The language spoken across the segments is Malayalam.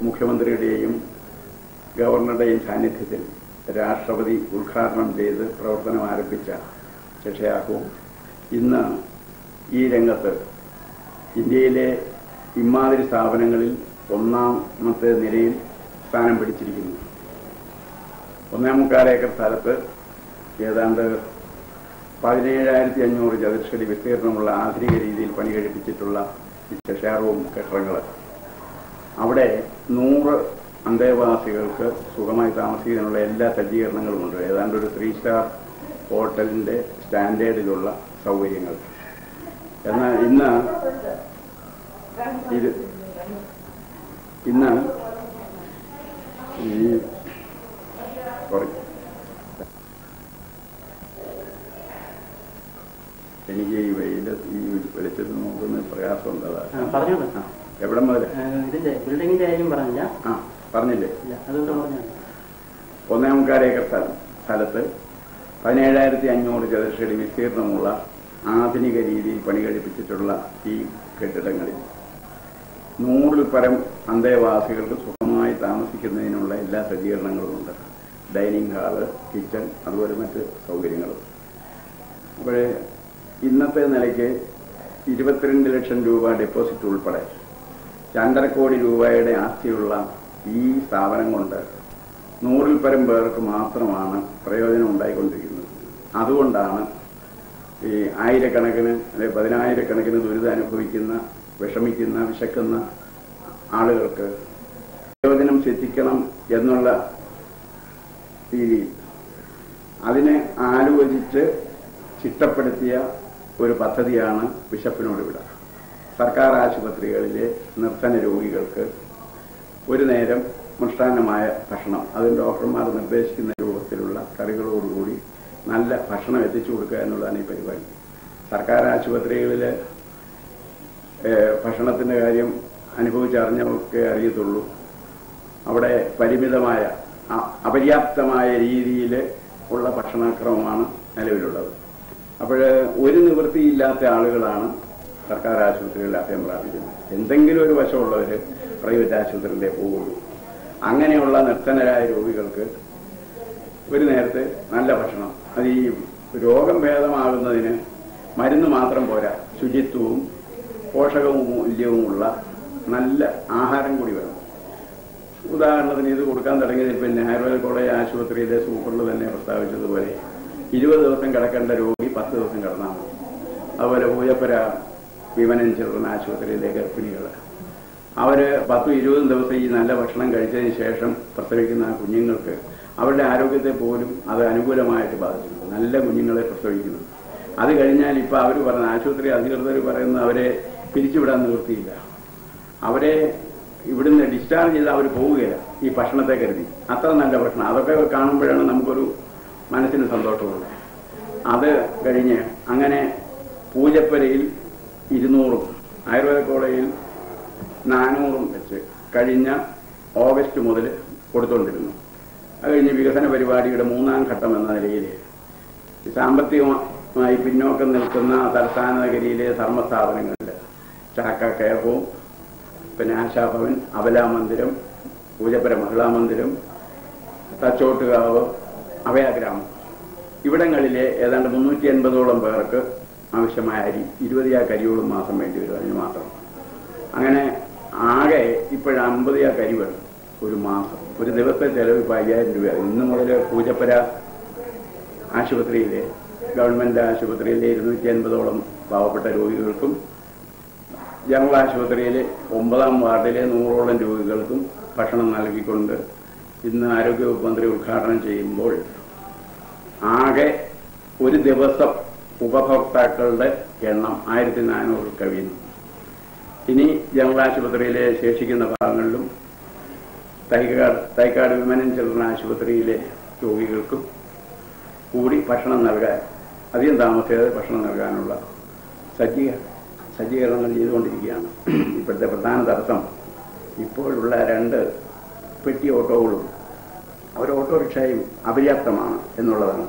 മുഖ്യമന്ത്രിയുടെയും ഗവർണറുടെയും സാന്നിധ്യത്തിൽ രാഷ്ട്രപതി ഉദ്ഘാടനം ചെയ്ത് പ്രവർത്തനം ആരംഭിച്ച ശിക്ഷയാക്കും ഇന്ന് ഈ രംഗത്ത് ഇന്ത്യയിലെ ഇമാതിരി സ്ഥാപനങ്ങളിൽ ഒന്നാമത്തെ നിലയിൽ സ്ഥാനം പിടിച്ചിരിക്കുന്നു ഒന്നേ മുക്കാൽ ഏക്കർ സ്ഥലത്ത് ഏതാണ്ട് പതിനേഴായിരത്തി അഞ്ഞൂറ് ചതുരശ്രടി വിസ്തീർണമുള്ള ആധുനിക രീതിയിൽ പണി കഴിപ്പിച്ചിട്ടുള്ള ഈ ശശാറവും കെട്ടിടങ്ങൾ അവിടെ നൂറ് അന്തേവാസികൾക്ക് സുഖമായി താമസിക്കാനുള്ള എല്ലാ സജ്ജീകരണങ്ങളും ഉണ്ട് ഏതാണ്ട് ഒരു ത്രീ സ്റ്റാർ ഹോട്ടലിന്റെ സ്റ്റാൻഡേർഡിലുള്ള സൗകര്യങ്ങൾ എന്നാൽ ഇന്ന് ഇത് ഇന്ന് ഈ sorry. എനിക്ക് ഈ വെയില് ഈ വെളിച്ചത്തിൽ നോക്കുന്ന പ്രയാസം ഉണ്ടതാ ആ, പറഞ്ഞോളൂ. ആ, എവിടെ മുതൽ ആ, ഇതിന്റെ ബിൽഡിങ്ങിന്റെ കാര്യം പറഞ്ഞില്ല ആ പറഞ്ഞില്ലേ ഇല്ല അതുകൊണ്ട് പറഞ്ഞു ഒന്നേ മുക്കാൽ ഏക്കർ സ്ഥലം സ്ഥലത്ത് പതിനേഴായിരത്തി അഞ്ഞൂറ് ചതുരശ്രടി വിസ്തീർണമുള്ള ആധുനിക രീതിയിൽ പണി കഴിപ്പിച്ചിട്ടുള്ള ഈ കെട്ടിടങ്ങളിൽ നൂറിൽ പരം അന്തേവാസികൾക്ക് സുഖമായി താമസിക്കുന്നതിനുള്ള എല്ലാ സജ്ജീകരണങ്ങളുമുണ്ട് ഡൈനിങ് ഹാള് കിച്ചൺ അതുപോലെ മറ്റ് സൗകര്യങ്ങളും അപ്പോൾ ഇന്നത്തെ നിലയ്ക്ക് ഇരുപത്തിരണ്ട് ലക്ഷം രൂപ ഡെപ്പോസിറ്റ് ഉൾപ്പെടെ രണ്ടര കോടി രൂപയുടെ ആസ്തിയുള്ള ഈ സ്ഥാപനം കൊണ്ട് നൂറിൽ പരം പേർക്ക് മാത്രമാണ് പ്രയോജനം ഉണ്ടായിക്കൊണ്ടിരിക്കുന്നത് അതുകൊണ്ടാണ് ഈ ആയിരക്കണക്കിന് അല്ലെ പതിനായിരക്കണക്കിന് ദുരിതം അനുഭവിക്കുന്ന വിഷമിക്കുന്ന വിശക്കുന്ന ആളുകൾക്ക് പ്രയോജനം സിദ്ധിക്കണം എന്നുള്ള രീതിയിൽ അതിനെ ആലോചിച്ച് ചിട്ടപ്പെടുത്തിയ ഒരു പദ്ധതിയാണ് ബിഷപ്പിനോട് വിട സർക്കാർ ആശുപത്രികളിലെ നിർധന രോഗികൾക്ക് ഒരു നേരം മൃഷ്ടാന്നമായ ഭക്ഷണം അതിന് ഡോക്ടർമാർ നിർദ്ദേശിക്കുന്ന രൂപത്തിലുള്ള കറികളോടുകൂടി നല്ല ഭക്ഷണം എത്തിച്ചു കൊടുക്കുക എന്നുള്ളതാണ് ഈ പരിപാടി സർക്കാർ ആശുപത്രികളിലെ ഏഹ്, ഭക്ഷണത്തിന്റെ കാര്യം അനുഭവിച്ചറിഞ്ഞവർക്ക് അറിയത്തുള്ളൂ അവിടെ പരിമിതമായ അ- അപര്യാപ്തമായ രീതിയിൽ ഉള്ള ഭക്ഷണക്രമമാണ് നിലവിലുള്ളത് അപ്പോൾ ഒരു നിവൃത്തിയില്ലാത്ത ആളുകളാണ് സർക്കാർ ആശുപത്രികളിൽ അഭയം പ്രാപിക്കുന്നത് എന്തെങ്കിലും ഒരു വശമുള്ളവർ പ്രൈവറ്റ് ആശുപത്രിയിലേ പോവുള്ളൂ അങ്ങനെയുള്ള നിർധനരായ രോഗികൾക്ക് ഒരു നേരത്തെ നല്ല ഭക്ഷണം അത് ഈ രോഗം ഭേദമാകുന്നതിന് മരുന്ന് മാത്രം പോരാ ശുചിത്വവും പോഷകമൂല്യവുമുള്ള നല്ല ആഹാരം കൂടി വേണം ഉദാഹരണത്തിന് ഇത് കൊടുക്കാൻ തുടങ്ങിയതിൽ പിന്നെ ആയുർവേദ കോളേജ് ആശുപത്രിയിലെ സൂപ്രണ്ട് തന്നെ പ്രസ്താവിച്ചതുപോലെ ഇരുപത് ദിവസം കിടക്കേണ്ട രോഗി പത്ത് ദിവസം കിടന്നാൽ മതി അതുപോലെ പൂജപ്പുര വിമനൻ ചിൽഡ്രൻ ആശുപത്രിയിലെ ഗർഭിണികൾ അവര് പത്തും ഇരുപതും ദിവസം ഈ നല്ല ഭക്ഷണം കഴിച്ചതിന് ശേഷം പ്രസവിക്കുന്ന ആ കുഞ്ഞുങ്ങൾക്ക് അവരുടെ ആരോഗ്യത്തെ പോലും അത് അനുകൂലമായിട്ട് ബാധിച്ചിട്ടുണ്ട് നല്ല കുഞ്ഞുങ്ങളെ പ്രസവിക്കുന്നു അത് കഴിഞ്ഞാൽ ഇപ്പൊ അവർ പറഞ്ഞ ആശുപത്രി അധികൃതർ പറയുന്ന അവരെ പിരിച്ചുവിടാൻ നിവൃത്തിയില്ല അവരെ ഇവിടുന്ന് ഡിസ്ചാർജ് ചെയ്ത് അവർ പോവുകയില്ല ഈ ഭക്ഷണത്തെ കരുതി അത്ര നല്ല ഭക്ഷണം അതൊക്കെ കാണുമ്പോഴാണ് നമുക്കൊരു മനസ്സിന് സന്തോഷമുള്ളത് അത് കഴിഞ്ഞ് അങ്ങനെ പൂജപ്പരയിൽ ഇരുന്നൂറും ആയുർവേദ കോളേജിൽ നാനൂറും വെച്ച് കഴിഞ്ഞ ഓഗസ്റ്റ് മുതൽ കൊടുത്തുകൊണ്ടിരുന്നു അത് കഴിഞ്ഞ് വികസന പരിപാടിയുടെ മൂന്നാം ഘട്ടം എന്ന നിലയിൽ സാമ്പത്തികമായി പിന്നോക്കം നിൽക്കുന്ന തലസ്ഥാന നഗരിയിലെ ധർമ്മസ്ഥാപനങ്ങളിൽ ചാക്ക കെയർ ഹോം പിന്നെ ആശാഭവൻ അബലാ മന്ദിരം പൂജപ്പുര മഹിളാ മന്ദിരം തച്ചോട്ടുകാവ് അഭയാഗ്രാമം ഇവിടങ്ങളിലെ ഏതാണ്ട് മുന്നൂറ്റി എൺപതോളം പേർക്ക് ആവശ്യമായ അരി ഇരുപതിയാ കരിയോളം മാസം വേണ്ടി വരും അതിന് മാത്രം അങ്ങനെ ആകെ ഇപ്പോഴും അമ്പതിയാ കരി വേണം ഒരു മാസം ഒരു ദിവസത്തെ ചെലവ് ഇപ്പൊ അയ്യായിരം രൂപ ഇന്ന് മുതൽ പൂജപ്പുര ആശുപത്രിയിലെ ഗവൺമെന്റ് ആശുപത്രിയിലെ ഇരുന്നൂറ്റി അൻപതോളം പാവപ്പെട്ട രോഗികൾക്കും ജനറൽ ആശുപത്രിയിലെ ഒമ്പതാം വാർഡിലെ നൂറോളം രോഗികൾക്കും ഭക്ഷണം നൽകിക്കൊണ്ട് ഇന്ന് ആരോഗ്യവകുപ്പ് മന്ത്രി ഉദ്ഘാടനം ചെയ്യുമ്പോൾ ആകെ ഒരു ദിവസം ഉപഭോക്താക്കളുടെ എണ്ണം ആയിരത്തി നാനൂറ് കവിയുന്നു ഇനി ജനറൽ ആശുപത്രിയിലെ ശേഷിക്കുന്ന ഭാഗങ്ങളിലും തൈക്കാട് തൈക്കാട് വിമനൻ ചിൽഡ്രൻ ആശുപത്രിയിലെ രോഗികൾക്കും കൂടി ഭക്ഷണം നൽകാൻ അധികം താമസിയാതെ ഭക്ഷണം നൽകാനുള്ള സജ്ജീക സജ്ജീകരണങ്ങൾ ചെയ്തുകൊണ്ടിരിക്കുകയാണ് ഇപ്പോഴത്തെ പ്രധാന തടസ്സം ഇപ്പോഴുള്ള രണ്ട് പെട്ടി ഓട്ടോകളും ഒരു ഓട്ടോറിക്ഷയും അപര്യാപ്തമാണ് എന്നുള്ളതാണ്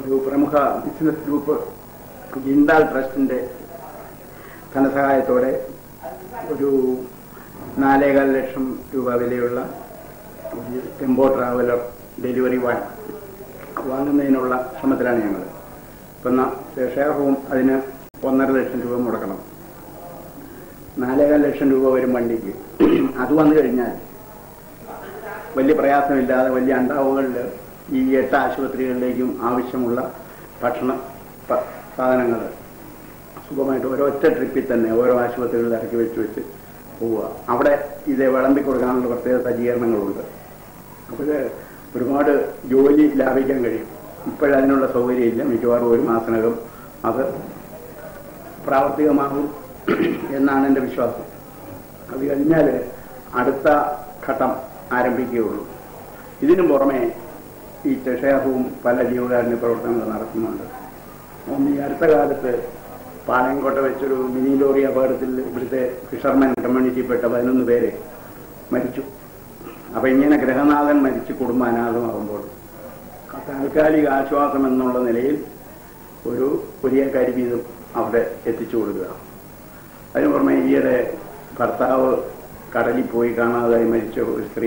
ഒരു പ്രമുഖ ബിസിനസ് ഗ്രൂപ്പ് ജിണ്ടാൽ ട്രസ്റ്റിന്റെ ധനസഹായത്തോടെ ഒരു നാലേകാൽ ലക്ഷം രൂപ വിലയുള്ള ഒരു ടെമ്പോ ട്രാവലർ ഡെലിവറി വാൻ വാങ്ങുന്നതിനുള്ള ശ്രമത്തിലാണ് ഞങ്ങൾ ഇപ്പം ഷെയർ ഹോം അതിന് ഒന്നര ലക്ഷം രൂപ മുടക്കണം നാലേകാൽ ലക്ഷം രൂപ വരും വണ്ടിക്ക് അത് വന്നു കഴിഞ്ഞാൽ വലിയ പ്രയാസമില്ലാതെ വലിയ അണ്ടാവുകളിൽ ഈ എട്ട് ആശുപത്രികളിലേക്കും ആവശ്യമുള്ള ഭക്ഷണ പ- സാധനങ്ങൾ സുഖമായിട്ട് ഒരൊറ്റ ട്രിപ്പിൽ തന്നെ ഓരോ ആശുപത്രികളിൽ ഇറക്കി വെച്ച് വെച്ച് പോവുക അവിടെ ഇത് വിളമ്പി കൊടുക്കാനുള്ള പ്രത്യേക സജ്ജീകരണങ്ങളുണ്ട് അപ്പോൾ ഒരുപാട് ജോലി ലാഭിക്കാൻ കഴിയും ഇപ്പോഴതിനുള്ള സൗകര്യമില്ല മിക്കവാറും ഒരു മാസത്തിനകം അത് പ്രാവർത്തികമാകും എന്നാണ് എൻ്റെ വിശ്വാസം അത് കഴിഞ്ഞാൽ അടുത്ത ഘട്ടം ആരംഭിക്കുകയുള്ളൂ ഇതിനു പുറമെ ഈ ചെഷയാഹവും പല ജീവകാരുണ്യ പ്രവർത്തനങ്ങൾ നടത്തുന്നുണ്ട് ഒന്ന് ഈ അടുത്ത കാലത്ത് പാളയംകോട്ട വെച്ചൊരു മിനി ലോറി അപകടത്തിൽ ഇവിടുത്തെ ഫിഷർമാൻ കമ്മ്യൂണിറ്റിയിൽപ്പെട്ട പതിനൊന്ന് പേര് മരിച്ചു അപ്പൊ ഇങ്ങനെ ഗ്രഹനാഥൻ മരിച്ച് കുടുംബം അനാഥമാകുമ്പോൾ താൽക്കാലിക ആശ്വാസം എന്നുള്ള നിലയിൽ ഒരു പുതിയ കരി വീതം അവിടെ എത്തിച്ചു കൊടുക്കുക അതിന് പുറമെ ഈയിടെ ഭർത്താവ് കടലിൽ പോയി കാണാതായി മരിച്ച ഒരു സ്ത്രീ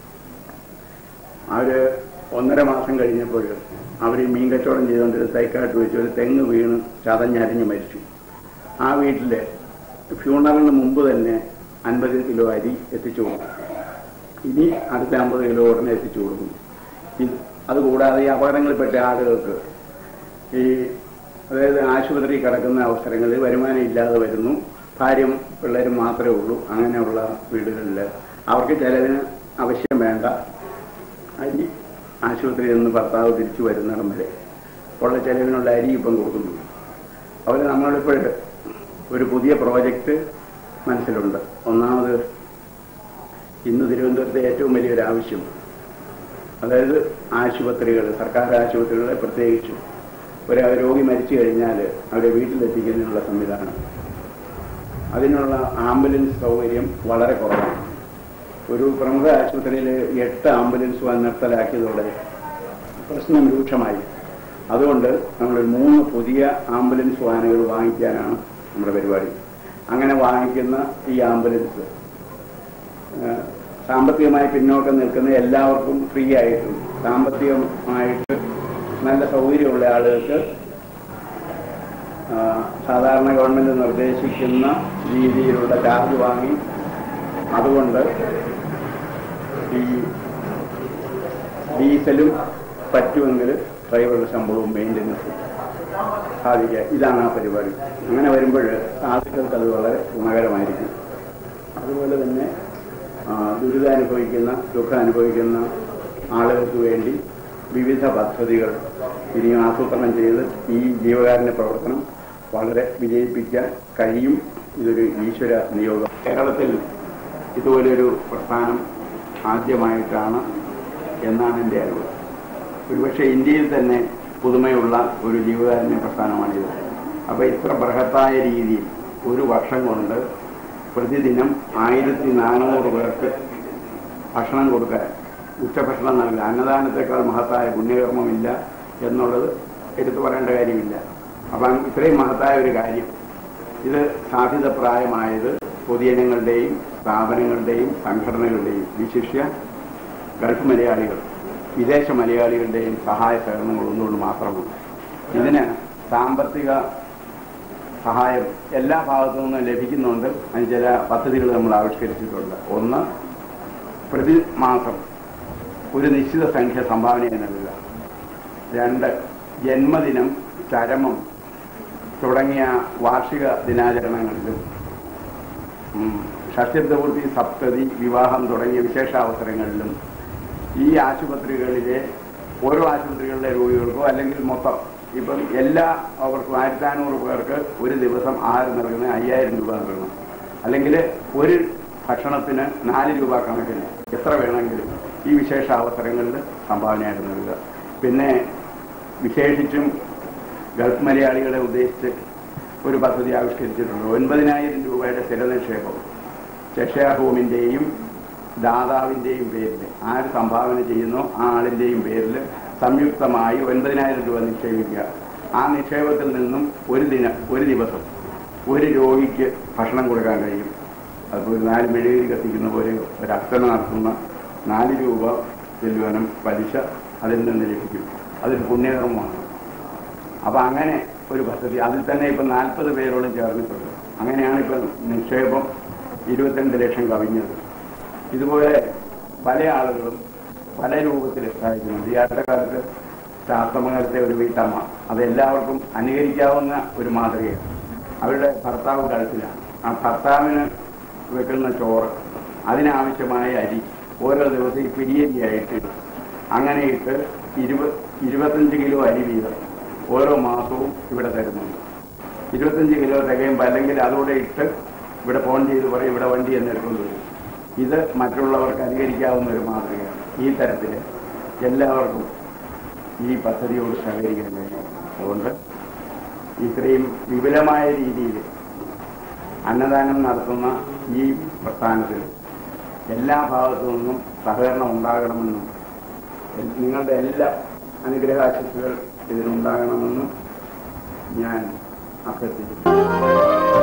അവര് ഒന്നര മാസം കഴിഞ്ഞപ്പോൾ അവർ മീൻ കച്ചവടം ചെയ്തുകൊണ്ടിരുന്ന സൈക്കാട്ട് വെച്ച് ഒരു തെങ്ങ് വീണ് ചതഞ്ഞരിഞ്ഞ് മരിച്ചു ആ വീട്ടില് ഫ്യൂണറിന് മുമ്പ് തന്നെ അൻപത് കിലോ അരി എത്തിച്ചു കൊടുക്കും ഇനി അടുത്ത അമ്പത് കിലോ ഉടനെ എത്തിച്ചു കൊടുക്കും ഇത് അതുകൂടാതെ ഈ അപകടങ്ങളിൽപ്പെട്ട ആളുകൾക്ക് ഈ അതായത് ആശുപത്രി കിടക്കുന്ന അവസരങ്ങളിൽ വരുമാനം ഇല്ലാതെ വരുന്നു ഭാര്യയും പിള്ളേരും മാത്രമേ ഉള്ളൂ അങ്ങനെയുള്ള വീടുകളിൽ അവർക്ക് ചിലവിന് ആവശ്യം വേണ്ട അരി ആശുപത്രിയിൽ നിന്ന് ഭർത്താവ് തിരിച്ചു വരുന്നിടം വരെ ഉള്ള ചെലവിനുള്ള അരി ഇപ്പം കൊടുക്കുന്നു അവർ നമ്മളിപ്പോൾ ഒരു പുതിയ പ്രോജക്റ്റ് മനസ്സിലുണ്ട് ഒന്നാമത് ഇന്ന് തിരുവനന്തപുരത്തെ ഏറ്റവും വലിയൊരു ആവശ്യം അതായത് ആശുപത്രികൾ സർക്കാർ ആശുപത്രികളെ പ്രത്യേകിച്ചും ഒരു രോഗി മരിച്ചു കഴിഞ്ഞാൽ അവരെ വീട്ടിലെത്തിക്കുന്നതിനുള്ള സംവിധാനം അതിനുള്ള ആംബുലൻസ് സൗകര്യം വളരെ കുറവാണ് ഒരു പ്രമുഖ ആശുപത്രിയിൽ എട്ട് ആംബുലൻസ് വാൻ നിർത്തലാക്കിയതോടെ പ്രശ്നം രൂക്ഷമായി അതുകൊണ്ട് നമ്മൾ മൂന്ന് പുതിയ ആംബുലൻസ് വാനുകൾ വാങ്ങിക്കാനാണ് നമ്മുടെ പരിപാടി അങ്ങനെ വാങ്ങിക്കുന്ന ഈ ആംബുലൻസ് ഏഹ്, സാമ്പത്തികമായി പിന്നോക്കം നിൽക്കുന്ന എല്ലാവർക്കും ഫ്രീ ആയിട്ടും സാമ്പത്തികമായിട്ട് നല്ല സൗകര്യമുള്ള ആളുകൾക്ക് ആ, സാധാരണ ഗവൺമെന്റ് നിർദ്ദേശിക്കുന്ന രീതിയിലുള്ള ചാർജ് വാങ്ങി അതുകൊണ്ട് ഈ ഡീസലും പറ്റുമെങ്കിൽ ഡ്രൈവറുടെ ശമ്പളവും മെയിൻ്റനൻസും സാധിക്കുക ഇതാണ് ആ പരിപാടി അങ്ങനെ വരുമ്പോൾ ആളുകൾക്ക് അത് വളരെ ഗുണകരമായിരിക്കും അതുപോലെ തന്നെ ആ, ദുരിതം അനുഭവിക്കുന്ന ദുഃഖം അനുഭവിക്കുന്ന ആളുകൾക്ക് വേണ്ടി വിവിധ പദ്ധതികൾ ഇനിയും ആസൂത്രണം ചെയ്ത് ഈ ജീവകാരുണ്യ പ്രവർത്തനം വളരെ വിജയിപ്പിക്കാൻ കഴിയും ഇതൊരു ഈശ്വര നിയോഗം കേരളത്തിൽ ഇതുപോലൊരു പ്രസ്ഥാനം ആദ്യമായിട്ടാണ് എന്നാണ് എൻ്റെ അറിവ് ഒരുപക്ഷെ ഇന്ത്യയിൽ തന്നെ പുതുമയുള്ള ഒരു ജീവകാരുണ്യ പ്രസ്ഥാനമാണിത് അപ്പൊ ഇത്ര ബൃഹത്തായ രീതിയിൽ ഒരു വർഷം കൊണ്ട് പ്രതിദിനം ആയിരത്തി നാനൂറ് പേർക്ക് ഭക്ഷണം കൊടുക്കാൻ ഉച്ചഭക്ഷണം നൽകുക അന്നദാനത്തെക്കാൾ മഹത്തായ പുണ്യകർമ്മമില്ല എന്നുള്ളത് എടുത്തു പറയേണ്ട കാര്യമില്ല അപ്പം ഇത്രയും മഹത്തായ ഒരു കാര്യം ഇത് സാധ്യതപ്രായമായത് പൊതുജനങ്ങളുടെയും സ്ഥാപനങ്ങളുടെയും സംഘടനകളുടെയും വിശിഷ്യ ഗൾഫ് മലയാളികൾ വിദേശ മലയാളികളുടെയും സഹായ സഹകരണങ്ങൾ ഒന്നുകൊണ്ട് മാത്രമാണ് ഇതിന് സാമ്പത്തിക സഹായം എല്ലാ ഭാഗത്തു നിന്നും ലഭിക്കുന്നുണ്ട് അതിന് ചില പദ്ധതികൾ നമ്മൾ ആവിഷ്കരിച്ചിട്ടുണ്ട് ഒന്ന് പ്രതി മാസം ഒരു നിശ്ചിത സംഖ്യ സംഭാവനയായി നൽകുക രണ്ട് ജന്മദിനം ചരമം തുടങ്ങിയ വാർഷിക ദിനാചരണങ്ങളിലും ഉം, ഷഷ്ടിപൂർത്തി സപ്തതി വിവാഹം തുടങ്ങിയ വിശേഷാവസരങ്ങളിലും ഈ ആശുപത്രികളിലെ ഓരോ ആശുപത്രികളിലെ രോഗികൾക്കോ അല്ലെങ്കിൽ മൊത്തം ഇപ്പം എല്ലാ അവർക്കും ആയിരത്തി നാനൂറ് പേർക്ക് ഒരു ദിവസം ആഹാരം നൽകുന്ന അയ്യായിരം രൂപ നൽകണം അല്ലെങ്കിൽ ഒരു ഭക്ഷണത്തിന് നാല് രൂപ കണക്കിന് എത്ര വേണമെങ്കിലും ഈ വിശേഷ അവസരങ്ങളിൽ സംഭാവനയായിട്ട് നൽകുക പിന്നെ വിശേഷിച്ചും ഗൾഫ് മലയാളികളെ ഉദ്ദേശിച്ച് ഒരു പദ്ധതി ആവിഷ്കരിച്ചിട്ടുണ്ട് ഒൻപതിനായിരം രൂപയുടെ സ്ഥിരനിക്ഷേപം ചെഷയ ഹോമിൻ്റെയും ദാതാവിൻ്റെയും പേരിൽ ആര് സംഭാവന ചെയ്യുന്നോ ആ ആളിൻ്റെയും പേരിൽ സംയുക്തമായി ഒൻപതിനായിരം രൂപ നിക്ഷേപിക്കുക ആ നിക്ഷേപത്തിൽ നിന്നും ഒരു ദിനം ഒരു ദിവസം ഒരു രോഗിക്ക് ഭക്ഷണം കൊടുക്കാൻ കഴിയും അതിപ്പോൾ ഒരു നാല് മെഴുകുതിരി കത്തിക്കുന്ന പോലെ ഒരു അർച്ചന നടത്തുന്ന നാല് രൂപ ചെല്ലുവാനും പലിശ അതിൽ നിന്ന് ലഭിക്കും അതൊരു പുണ്യകർമ്മമാണ് അപ്പൊ അങ്ങനെ ഒരു പദ്ധതി അതിൽ തന്നെ ഇപ്പം നാൽപ്പത് പേരോളം ചേർന്നിട്ടുണ്ട് അങ്ങനെയാണ് ഇപ്പം നിക്ഷേപം ഇരുപത്തിരണ്ട് ലക്ഷം കവിഞ്ഞത് ഇതുപോലെ പല ആളുകളും പല രൂപത്തിൽ സഹായിക്കുന്നുണ്ട് ഈ അടുത്ത കാലത്ത് ശാസ്ത്രമംഗലത്തെ ഒരു വീട്ടമ്മ അത് എല്ലാവർക്കും അനുകരിക്കാവുന്ന ഒരു മാതൃകയാണ് അവരുടെ ഭർത്താവ് ഗൾഫിലാണ് ആ ഭർത്താവിന് വെക്കുന്ന ചോറ് അതിനാവശ്യമായ അരി ഓരോ ദിവസം ഈ പിരിയരിയായിട്ട് അങ്ങനെ ഇട്ട് ഇരുപത് ഇരുപത്തഞ്ച് കിലോ അരി വീതം ഓരോ മാസവും ഇവിടെ തരുന്നുണ്ട് ഇരുപത്തഞ്ച് കിലോ തികയുമ്പോൾ അല്ലെങ്കിൽ അതുകൂടെ ഇട്ട് ഇവിടെ ഫോൺ ചെയ്ത് പറയും ഇവിടെ വണ്ടി എന്ന് എടുത്തുകൊണ്ട് വരും ഇത് മറ്റുള്ളവർക്ക് അനുകരിക്കാവുന്ന ഒരു മാതൃകയാണ് ഈ തരത്തിൽ എല്ലാവർക്കും ഈ പദ്ധതിയോട് സഹകരിക്കാൻ കഴിയും അതുകൊണ്ട് ഇത്രയും വിപുലമായ രീതിയിൽ അന്നദാനം നടത്തുന്ന ഈ പ്രസ്ഥാനത്തിൽ എല്ലാ ഭാഗത്തു നിന്നും സഹകരണം ഉണ്ടാകണമെന്നും നിങ്ങളുടെ എല്ലാ അനുഗ്രഹാശിസുകൾ ഇതിനുണ്ടാകണമെന്നും ഞാൻ അഭ്യർത്ഥിക്കുന്നു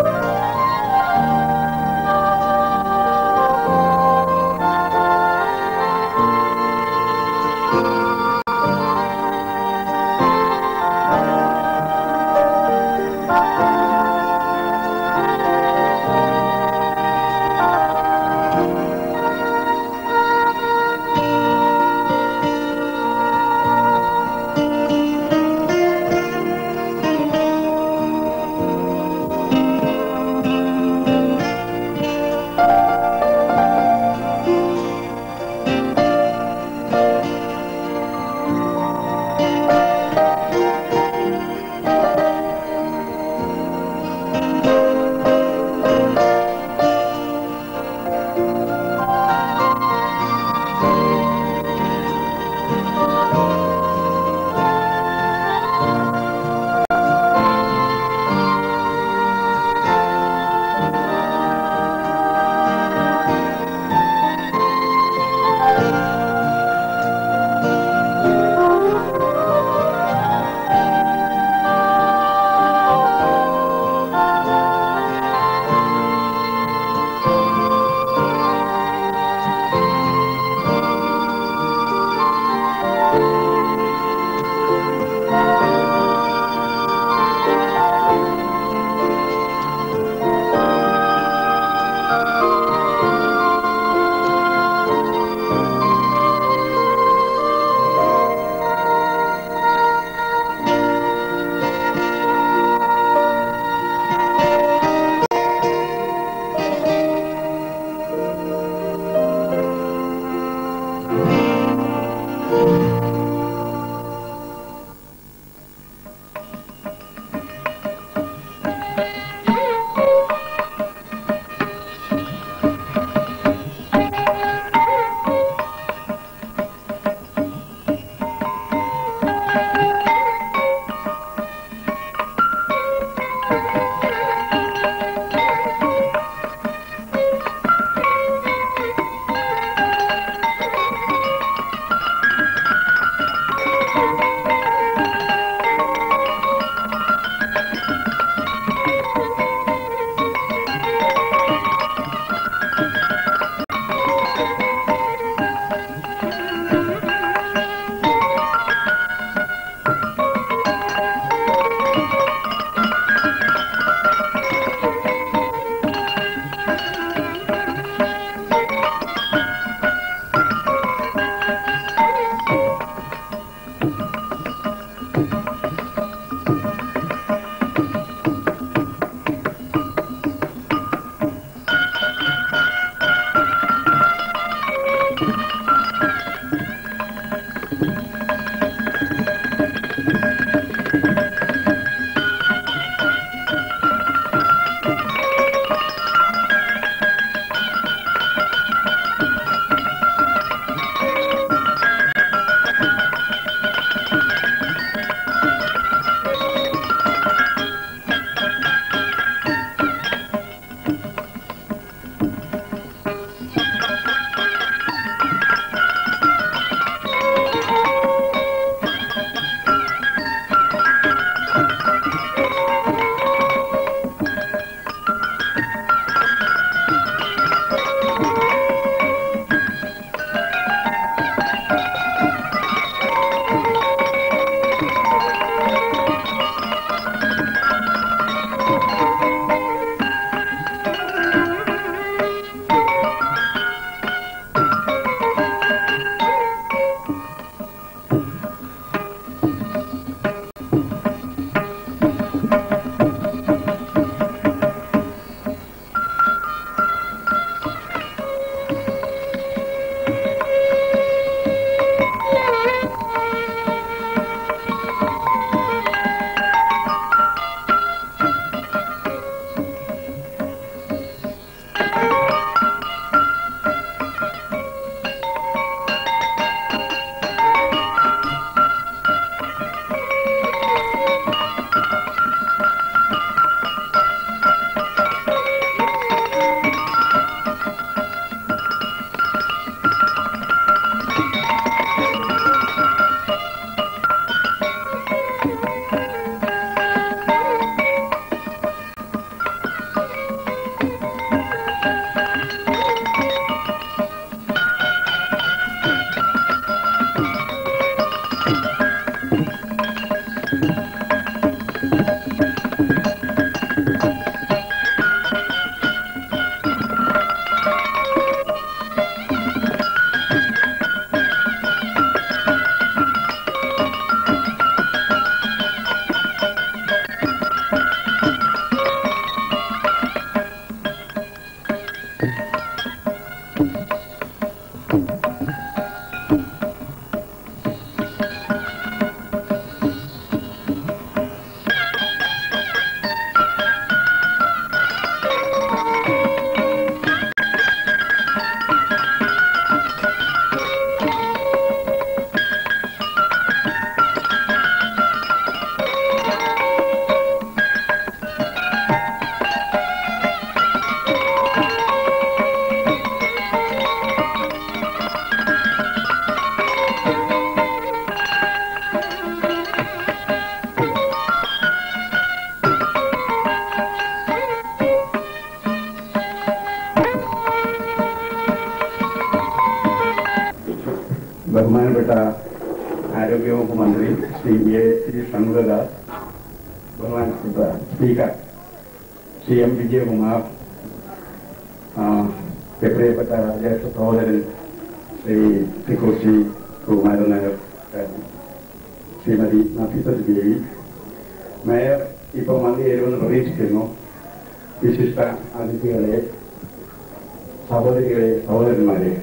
ബഹുമാനപ്പെട്ട ആരോഗ്യവകുപ്പ് മന്ത്രി ശ്രീ എ ശ്രീ ഷൺമുഖദാസ് ബഹുമാനപ്പെട്ട സ്പീക്കർ ശ്രീ എം വിജയകുമാർ ആ, പ്രിയപ്പെട്ട ജ്യേഷ്ഠ സഹോദരൻ ശ്രീ ശ്രീകുറിശി കുമാരൻ നായർ ശ്രീമതി നഫീസത്ത് ദേവി മേയർ ഇപ്പോൾ വന്നു ചേരുമെന്ന് പ്രതീക്ഷിക്കുന്നു വിശിഷ്ട അതിഥികളെ സഹോദരികളെ സഹോദരന്മാരെ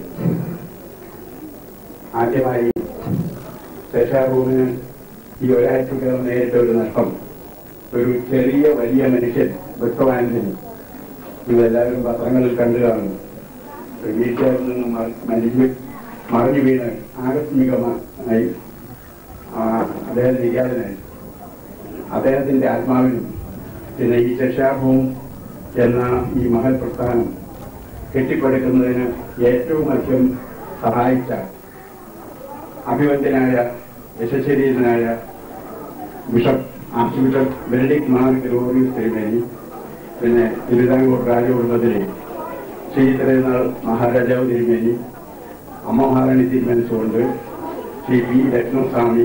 ആദ്യമായി ശേഷാഭൂമിന് ഈ ഒരാഴ്ചക്കകം നേരിട്ട ഒരു നഷ്ടം ഒരു ചെറിയ വലിയ മനുഷ്യൻ വിശ്വവാനന്ദന് നിങ്ങളെല്ലാവരും പത്രങ്ങളിൽ കണ്ടു കാണുന്നു ഒരു വീട്ടുകാരിൽ നിന്നും മരിഞ്ഞ് മറിഞ്ഞു വീണ് ആകസ്മികമായി ആ, അദ്ദേഹം നിര്യാതനായി അദ്ദേഹത്തിന്റെ ആത്മാവിനും പിന്നെ ഈ ശിക്ഷാഭൂം എന്ന ഈ മഹൽ പ്രസ്ഥാനം കെട്ടിപ്പടുക്കുന്നതിന് ഏറ്റവും അധികം സഹായിച്ച അഭിവന്ദ്യനായ യശശരീരനായ bishop archbishop Benedict Mar Gregorios തിരുമേനി പിന്നെ തിരുവിതാംകൂർ രാജകുടുംബത്തിലെ ശ്രീ തിരുനാൾ മഹാരാജാവ് തിരുമേനി അമ്മ മഹാറാണി തിരുമനസുകൊണ്ട് Shri P Ratnaswamy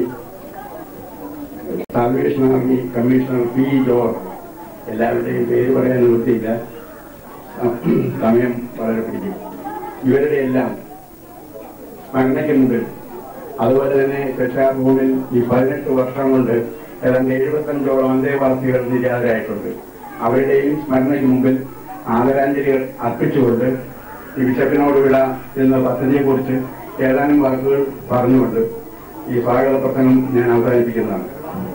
salvation army commissioner P George എല്ലാവരുടെയും പേര് പറയാൻ നിവൃത്തിയില്ല സമയം വളരെ പിടിക്കും ഇവരുടെ എല്ലാം സ്മരണയ്ക്ക് മുമ്പിൽ അതുപോലെ തന്നെ കക്ഷാഭൂമിൽ ഈ പതിനെട്ട് വർഷം കൊണ്ട് ഏതാണ്ട് എഴുപത്തഞ്ചോളം അന്തേവാസികൾ നിര്യാതരായിട്ടുണ്ട് അവരുടെയും സ്മരണയ്ക്ക് മുമ്പിൽ ആദരാഞ്ജലികൾ അർപ്പിച്ചുകൊണ്ട് ഈ ബിഷപ്പിനോട് വിട എന്ന പദ്ധതിയെക്കുറിച്ച് ഏതാനും വാക്കുകൾ പറഞ്ഞുകൊണ്ട് ഈ സ്വാഗത പ്രസംഗം ഞാൻ അവസാനിപ്പിക്കുന്നതാണ്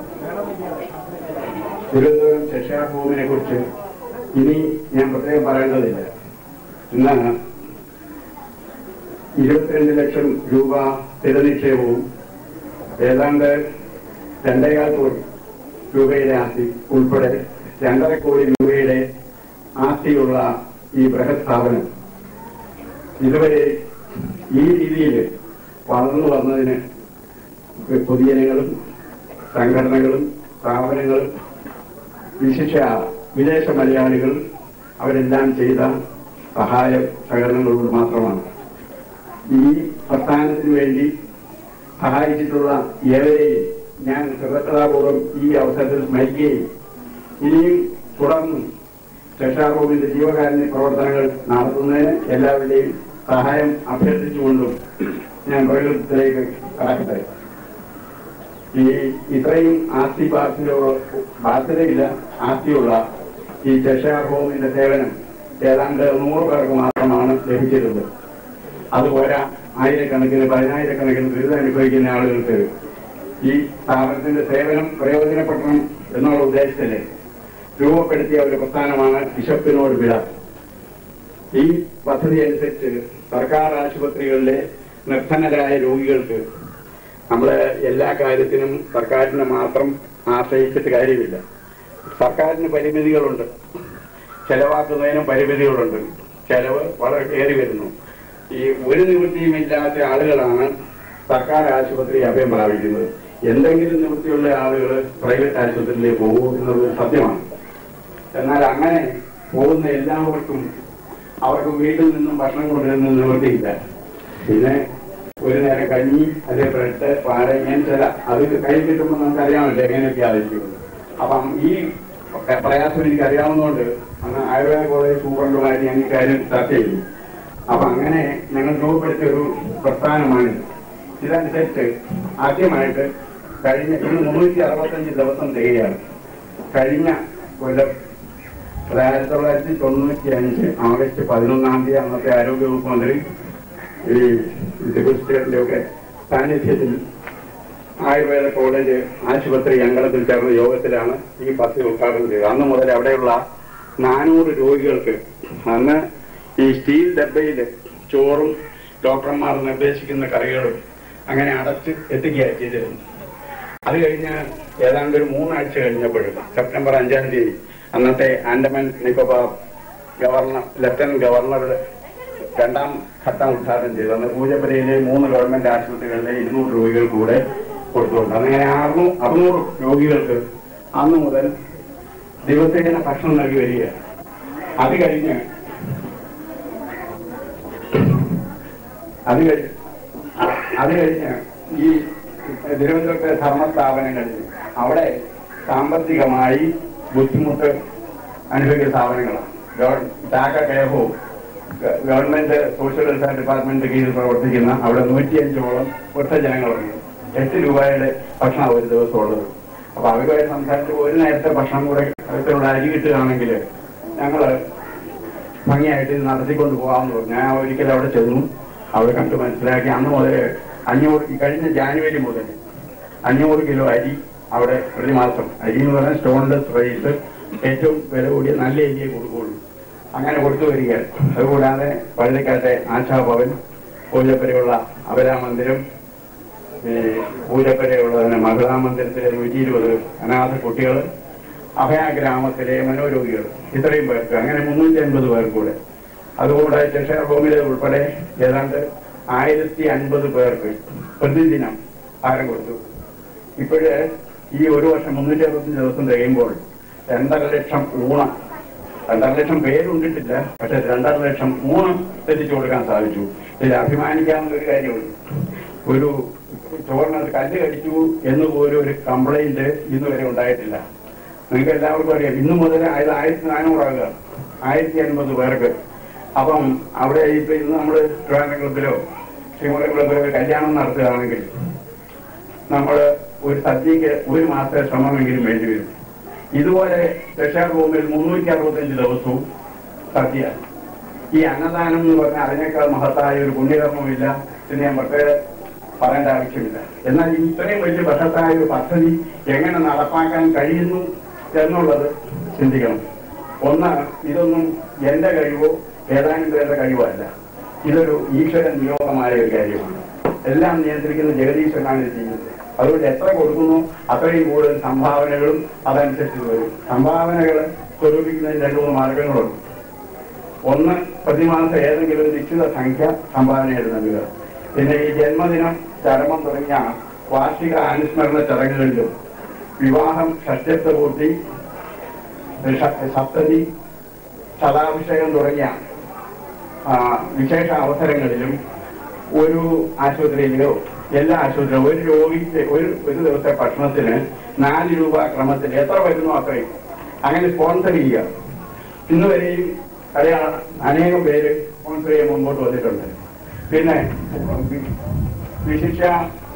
തിരുവനന്തപുരം ശിക്ഷാഭൂമിനെ കുറിച്ച് ഇനി ഞാൻ പ്രത്യേകം പറയേണ്ടതില്ല എന്നാണ് ഇരുപത്തിരണ്ട് ലക്ഷം രൂപ സ്ഥിരനിക്ഷേപവും ഏതാണ്ട് രണ്ടേകാൽ കോടി രൂപയുടെ ആസ്തി ഉൾപ്പെടെ രണ്ടര കോടി രൂപയുടെ ആസ്തിയുള്ള ഈ ബൃഹത് സ്ഥാപനം ഇതുവരെ ഈ രീതിയിൽ വളർന്നു വന്നതിന് പൊതുജനങ്ങളും സംഘടനകളും സ്ഥാപനങ്ങളും വിശിഷ്ട വിദേശ മലയാളികൾ അവരെല്ലാം ചെയ്ത സഹായ സഹകരണങ്ങളോട് മാത്രമാണ് ഈ പ്രസ്ഥാനത്തിന് വേണ്ടി സഹായിച്ചിട്ടുള്ള ഏവരെയും ഞാൻ കൃതജ്ഞതാപൂർവ്വം ഈ അവസരത്തിൽ സ്മരിക്കുകയും ഇനിയും തുടർന്നും രക്ഷാഭൂമിന്റെ ജീവകാരുണ്യ പ്രവർത്തനങ്ങൾ നടത്തുന്നതിന് എല്ലാവരുടെയും സഹായം അഭ്യർത്ഥിച്ചുകൊണ്ടും ഞാൻ പ്രകൃതത്തിലേക്ക് കടക്കട്ടെ ഈ ഇത്രയും ആസ്തി ബാധ്യതയുള്ള ബാധ്യതയില്ല ആസ്തിയുള്ള ഈ ചഷാഭൂമിന്റെ സേവനം ഏതാണ്ട് നൂറ് പേർക്ക് മാത്രമാണ് ലഭിച്ചിട്ടുള്ളത് അതുപോരാ ആയിരക്കണക്കിന് പതിനായിരക്കണക്കിന് ദുരിതം അനുഭവിക്കുന്ന ആളുകൾക്ക് ഈ സ്ഥാപനത്തിന്റെ സേവനം പ്രയോജനപ്പെടണം എന്നുള്ള ഉദ്ദേശത്തില് രൂപപ്പെടുത്തിയ ഒരു പ്രസ്ഥാനമാണ് ബിഷപ്പിനോട് വിട ഈ പദ്ധതി അനുസരിച്ച് സർക്കാർ ആശുപത്രികളിലെ നിർധനരായ രോഗികൾക്ക് നമ്മള് എല്ലാ കാര്യത്തിനും സർക്കാരിനെ മാത്രം ആശ്രയിച്ചിട്ട് കാര്യമില്ല സർക്കാരിന് പരിമിതികളുണ്ട് ചെലവാക്കുന്നതിനും പരിമിതികളുണ്ട് ചെലവ് വളരെ കയറി വരുന്നു ഈ ഒരു നിവൃത്തിയും ഇല്ലാത്ത ആളുകളാണ് സർക്കാർ ആശുപത്രി അഭയം പ്രാപിക്കുന്നത് എന്തെങ്കിലും നിവൃത്തിയുള്ള ആളുകൾ പ്രൈവറ്റ് ആശുപത്രിയിലേക്ക് പോകും എന്നത് സത്യമാണ് എന്നാൽ അങ്ങനെ പോകുന്ന എല്ലാവർക്കും അവർക്ക് വീട്ടിൽ നിന്നും ഭക്ഷണം കൊണ്ടുവരുന്ന നിവൃത്തിയില്ല പിന്നെ ഒരു നേരം കഞ്ഞി അതേ ബ്രെഡ് പാല ഇങ്ങനെ ചില അത് കൈ കിട്ടുമ്പോൾ നമുക്ക് അറിയാമല്ലോ എങ്ങനെയൊക്കെ ആയിരിക്കുന്നത് അപ്പം ഈ പ്രയാസം എനിക്ക് അറിയാവുന്നതുകൊണ്ട് അന്ന് ആയുർവേദ കോളേജ് സൂപ്രണ്ടുമായിട്ട് ഞാൻ ഈ കാര്യം ചർച്ച ചെയ്തു അപ്പൊ അങ്ങനെ ഞങ്ങൾ രൂപപ്പെടുത്തിയ ഒരു പ്രസ്ഥാനമാണ് ഇതനുസരിച്ച് ആദ്യമായിട്ട് കഴിഞ്ഞ ഇന്ന് മുന്നൂറ്റി അറുപത്തഞ്ച് ദിവസം തികയാണ് കഴിഞ്ഞ കൊല്ലം അത് ആയിരത്തി തൊള്ളായിരത്തി തൊണ്ണൂറ്റി അഞ്ച് ആഗസ്റ്റ് പതിനൊന്നാം തീയതി അന്നത്തെ ആരോഗ്യവകുപ്പ് മന്ത്രി ഈ സെക്രട്ടറിയുടെ ഒക്കെ സാന്നിധ്യത്തിൽ ആയുർവേദ കോളേജ് ആശുപത്രി അങ്കണത്തിൽ ചേർന്ന യോഗത്തിലാണ് ഈ പദ്ധതി ഉദ്ഘാടനം ചെയ്തത് അന്ന് മുതൽ അവിടെയുള്ള നാനൂറ് രോഗികൾക്ക് അന്ന് ഈ സ്റ്റീൽ ഡബ്ബയിൽ ചോറും ഡോക്ടർമാർ നിർദ്ദേശിക്കുന്ന കറികളും അങ്ങനെ അടച്ച് എത്തിക്കുകയാണ് ചെയ്തിരുന്നത് അത് കഴിഞ്ഞ് ഏതാണ്ട് ഒരു മൂന്നാഴ്ച കഴിഞ്ഞപ്പോഴും സെപ്റ്റംബർ അഞ്ചാം തീയതി അന്നത്തെ ആൻഡമാൻ നിക്കോബാർ ഗവർണർ ലഫ്റ്റനന്റ് ഗവർണറുടെ രണ്ടാം ഘട്ടം ഉദ്ഘാടനം ചെയ്തു അന്ന് പൂജപ്പുരയിലെ മൂന്ന് ഗവൺമെന്റ് ആശുപത്രികളിലെ ഇരുന്നൂറ് രോഗികൾ കൂടെ കൊടുത്തുകൊണ്ട് അങ്ങനെ അറുന്നൂ അറുന്നൂറ് രോഗികൾക്ക് അന്ന് മുതൽ ദിവസേന ഭക്ഷണം നൽകി വരികയാണ് അത് കഴിഞ്ഞ് അത് കഴിഞ്ഞ് അത് കഴിഞ്ഞ് ഈ തിരുവനന്തപുരത്തെ ധർമ്മസ്ഥാപനങ്ങളിൽ അവിടെ സാമ്പത്തികമായി ബുദ്ധിമുട്ട് അനുഭവിക്കുന്ന സ്ഥാപനങ്ങളാണ് ഗവ- ടാക്ക care home government social welfare department കീഴിൽ പ്രവർത്തിക്കുന്ന അവിടെ നൂറ്റിയഞ്ചോളം വൃദ്ധജനങ്ങളുണ്ട് എട്ട് രൂപയുടെ ഭക്ഷണം ഒരു ദിവസം ഉള്ളത് അപ്പൊ അവരുമായി സംസാരിച്ച് ഒരു നേരത്തെ ഭക്ഷണം കൂടെ അകത്തുള്ള അരി കിട്ടുകയാണെങ്കിൽ ഞങ്ങള് ഭംഗിയായിട്ട് ഇത് നടത്തിക്കൊണ്ട് പോകാമെന്ന് പറഞ്ഞു ഞാൻ ഒരിക്കലും അവിടെ ചെന്നു അവിടെ കണ്ട് മനസ്സിലാക്കി അന്ന് മുതൽ അഞ്ഞൂറ് ഈ കഴിഞ്ഞ ജാനുവരി മുതൽ അഞ്ഞൂറ് കിലോ അരി അവിടെ ഒരു മാസം അരി എന്ന് പറഞ്ഞാൽ സ്റ്റോൺലെസ് റൈസ് ഏറ്റവും വില കൂടിയ നല്ല അരിയെ കൊടുക്കുകയുള്ളൂ അങ്ങനെ കൊടുത്തു വരികയാണ് അതുകൂടാതെ പള്ളിക്കാട്ടെ ആശാഭവൻ പൂജപ്പരയുള്ള അപരാമന്ദിരം ഈ പൂജപ്പരയുള്ള തന്നെ മഹിളാ മന്ദിരത്തിലെ നൂറ്റി ഇരുപത് അനാഥ കുട്ടികൾ അഭയ ഗ്രാമത്തിലെ മനോരോഗികൾ ഇത്രയും പേർക്ക് അങ്ങനെ മുന്നൂറ്റി അൻപത് പേർ കൂടെ അതുകൂടെ ചെഷയർ ഹോമിലെ ഉൾപ്പെടെ ഏതാണ്ട് ആയിരത്തി അൻപത് പേർക്ക് പ്രതിദിനം ആഹാരം കൊടുത്തു ഇപ്പോഴ് ഈ ഒരു വർഷം മുന്നൂറ്റി അറുപത്തഞ്ച് ദിവസം തികയുമ്പോൾ രണ്ടര ലക്ഷം ഊണം രണ്ടര ലക്ഷം പേരുണ്ടിട്ടില്ല പക്ഷെ രണ്ടര ലക്ഷം ഊണം എത്തിച്ചു കൊടുക്കാൻ സാധിച്ചു ഇതിൽ അഭിമാനിക്കാവുന്ന ഒരു കാര്യമുണ്ട് ഒരു ചോറിനകത്ത് കല്ല് കടിച്ചു എന്ന് പോലും ഒരു കംപ്ലൈന്റ് ഇന്ന് വരെ ഉണ്ടായിട്ടില്ല നിങ്ങൾക്ക് എല്ലാവർക്കും അറിയാം ഇന്നു മുതൽ ആയത് ആയിരത്തി നാനൂറാകുക ആയിരത്തി അൻപത് പേർക്ക് അപ്പം അവിടെ ഇപ്പൊ ഇന്ന് നമ്മൾ ട്രിവാൻഡ്രം ക്ലബിലോ ശ്രീമുറ ക്ലബിലോ കല്യാണം നടത്തുകയാണെങ്കിൽ നമ്മൾ ഒരു സദ്യക്ക് ഒരു മാസത്തെ ശ്രമമെങ്കിലും വേണ്ടി വരും ഇതുപോലെ രക്ഷാ റൂമിൽ മുന്നൂറ്റി അറുപത്തഞ്ച് ദിവസവും സദ്യ ഈ അന്നദാനം എന്ന് പറഞ്ഞാൽ അതിനേക്കാൾ മഹത്തായ ഒരു പുണ്യകർമ്മമില്ല എന്ന് ഞാൻ പ്രത്യേകം പറയേണ്ട ആവശ്യമില്ല എന്നാൽ ഇത്രയും വലിയ മഹത്തായ ഒരു പദ്ധതി എങ്ങനെ നടപ്പാക്കാൻ കഴിയുന്നു എന്നുള്ളത് ചിന്തിക്കണം ഒന്ന് ഇതൊന്നും എന്റെ കഴിവോ ഏതാനും പേരുടെ കഴിവോ അല്ല ഇതൊരു ഈശ്വര നിയോഗമായ ഒരു കാര്യമാണ് എല്ലാം നിയന്ത്രിക്കുന്ന ജഗദീശ്വരനാണ് ഇത് ചെയ്യുന്നത് അതുകൊണ്ട് എത്ര കൊടുക്കുന്നു അത്രയും കൂടുതൽ സംഭാവനകളും അതനുസരിച്ച് വരും സംഭാവനകൾ സ്വരൂപിക്കുന്നതിന് രണ്ടു മൂന്ന് മാർഗങ്ങളുണ്ട് ഒന്ന് പ്രതിമാസം ഏതെങ്കിലും ഒരു നിശ്ചിത സംഖ്യ സംഭാവനയായിട്ട് നൽകുക പിന്നെ ഈ ജന്മദിനം ചരമം തുടങ്ങിയ വാർഷിക അനുസ്മരണ ചടങ്ങുകളിലും വിവാഹം ഷഷ്ഠത്വ പൂർത്തി ഷ- സപ്തതി ശതാഭിഷേകം തുടങ്ങിയ ആ, വിശേഷ അവസരങ്ങളിലും ഒരു ആശുപത്രിയിലോ എല്ലാ ആശുപത്രിയിലും ഒരു രോഗിക്ക് ഒരു ഒരു ദിവസത്തെ ഭക്ഷണത്തിന് നാല് രൂപ ക്രമത്തിൽ എത്ര വരുന്നു അത്രയും അങ്ങനെ സ്പോൺസർ ചെയ്യുക ഇന്ന് വരെയും അറിയാം അനേകം പേര് സ്പോൺസർ ചെയ്യാൻ മുമ്പോട്ട് വന്നിട്ടുണ്ട് പിന്നെ വിശിഷ്ട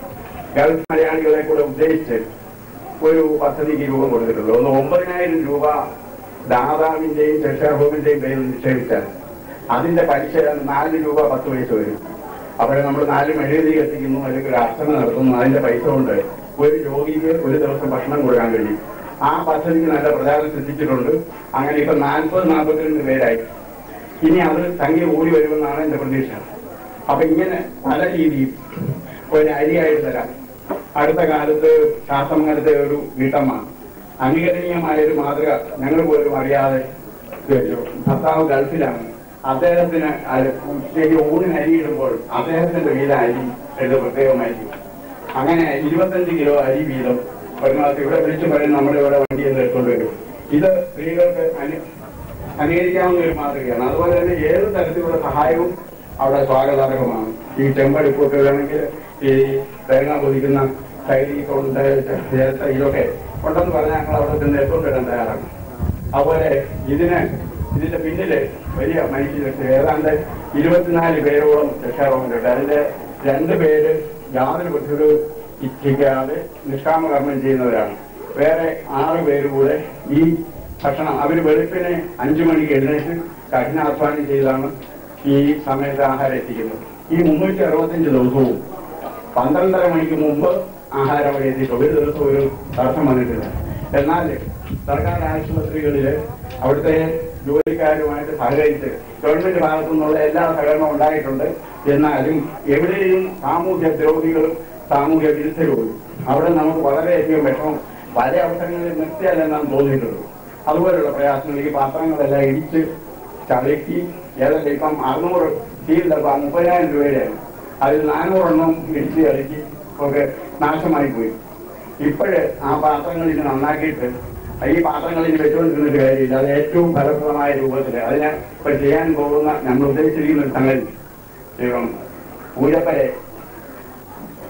ഗൾഫ് മലയാളികളെ കൂടെ ഉദ്ദേശിച്ച് ഒരു പദ്ധതിക്ക് രൂപം കൊടുത്തിട്ടുണ്ട് ഒന്ന് ഒമ്പതിനായിരം രൂപ ദാതാവിന്റെയും ചെഷർ ഹോമിന്റെയും പേരിൽ നിക്ഷേപിച്ചാൽ അതിന്റെ പലിശ നാല് രൂപ പത്ത് പൈസ വരും അപ്പോൾ നമ്മൾ നാല് മെഴുകുതി എത്തിക്കുന്നു അല്ലെങ്കിൽ ഒരു അർച്ചന നടത്തുന്നു അതിന്റെ പൈസ കൊണ്ട് ഒരു രോഗിക്ക് ഒരു ദിവസം ഭക്ഷണം കൊടുക്കാൻ കഴിയും ആ പദ്ധതിക്ക് നല്ല പ്രചാരം സൃഷ്ടിച്ചിട്ടുണ്ട് അങ്ങനെ ഇപ്പൊ നാൽപ്പത് നാൽപ്പത്തിരണ്ട് പേരായി ഇനി അത് സംഖ്യ കൂടി വരുമെന്നാണ് എന്റെ പ്രതീക്ഷ അപ്പൊ ഇങ്ങനെ പല രീതിയിൽ ഒരു അരിയായി തരാം അടുത്ത കാലത്ത് ശാസ്ത്രമംഗലത്തെ ഒരു വീട്ടമ്മ അനുകരണീയമായ ഒരു മാതൃക ഞങ്ങൾ പോലും അറിയാതെ വെച്ചു. ഭർത്താവ് ഗൾഫിലാണ് അദ്ദേഹത്തിന് അത് ഉച്ചയ്ക്ക് ഊണിന് അരിയിടുമ്പോൾ അദ്ദേഹത്തിന്റെ വീത അരി എടുത്ത് പ്രത്യേകമായിരിക്കും അങ്ങനെ ഇരുപത്തഞ്ച് കിലോ അരി വീതം ഒരു മാസം ഇവിടെ വിളിച്ചു പറയും നമ്മുടെ ഇവിടെ വണ്ടി എന്ന് എടുത്തുകൊണ്ട് വരും ഇത് സ്ത്രീകൾക്ക് അനു അനുകരിക്കാവുന്ന ഒരു മാതൃകയാണ് അതുപോലെ തന്നെ ഏത് തരത്തിലുള്ള സഹായവും അവിടെ സ്വാഗതാർഹമാണ് ഈ ചെമ്പടിപ്പൊക്കെ വേണമെങ്കിൽ ഈ തേങ്ങ പൊതിക്കുന്ന ശൈലി കൊണ്ട് ചേർത്ത ഇതൊക്കെ ഉണ്ടെന്ന് പറഞ്ഞാൽ ഞങ്ങൾ അവിടെ ചെന്ന് എടുത്തുകൊണ്ട് വരാൻ തയ്യാറാണ് അതുപോലെ ഇതിന് ഇതിന്റെ പിന്നില് വലിയ മനുഷ്യർക്ക് ഏതാണ്ട് ഇരുപത്തിനാല് പേരോളം രക്ഷാഭവനുണ്ട് അതിന്റെ രണ്ട് പേര് യാതൊരു ബുദ്ധിമുട്ട് ഇച്ഛിക്കാതെ നിഷ്കാമകർമ്മം ചെയ്യുന്നവരാണ് വേറെ ആറ് പേര് കൂടെ ഈ ഭക്ഷണം അവര് വെളുപ്പിനെ അഞ്ചു മണിക്ക് എഴുന്നേറ്റ് കഠിനാധ്വാനം ചെയ്താണ് ഈ സമയത്ത് ആഹാരം എത്തിക്കുന്നത് ഈ മുന്നൂറ്റി അറുപത്തഞ്ച് ദിവസവും പന്ത്രണ്ടര മണിക്ക് മുമ്പ് ആഹാരം അവിടെ എത്തിയിട്ട് ഒരു ദിവസം ഒരു തടസ്സം വന്നിട്ടില്ല എന്നാൽ സർക്കാർ ആശുപത്രികളില് അവിടുത്തെ ജോലിക്കാരുമായിട്ട് സഹകരിച്ച് ഗവൺമെന്റ് ഭാഗത്തു നിന്നുള്ള എല്ലാ സഹകരണവും ഉണ്ടായിട്ടുണ്ട് എന്നാലും എവിടെയും സാമൂഹ്യ ദ്രോഹികളും സാമൂഹ്യ വിരുദ്ധരും അവിടെ നമുക്ക് വളരെയധികം വിഷമം പല അവസരങ്ങളിൽ നിർത്തിയാലെന്നാണ് തോന്നിയിട്ടുള്ളൂ അതുപോലുള്ള പ്രയാസങ്ങൾ ഈ പാത്രങ്ങളെല്ലാം ഇടിച്ച് ചളുക്കി ഏതൊക്കെ ഇപ്പം അറുന്നൂറ് സ്റ്റീൽ ഡബ്ബ മുപ്പതിനായിരം രൂപയുടെയാണ് അതിൽ നാനൂറെണ്ണം ഇടിച്ച് ചളുക്കി ഒക്കെ നാശമായി പോയി ഇപ്പോഴ് ആ പാത്രങ്ങൾ ഇനി നന്നാക്കിയിട്ട് ഈ പാത്രങ്ങൾ ഇനി വെച്ചുകൊണ്ടിരുന്നിട്ട് കാര്യമില്ല അത് ഏറ്റവും ഫലപ്രദമായ രൂപത്തിൽ അതിനെ ഇപ്പൊ ചെയ്യാൻ പോകുന്ന നമ്മൾ ഉദ്ദേശിച്ചിരിക്കുന്ന ഒരു സംഗതി ദൈവം പൂജപ്പരെ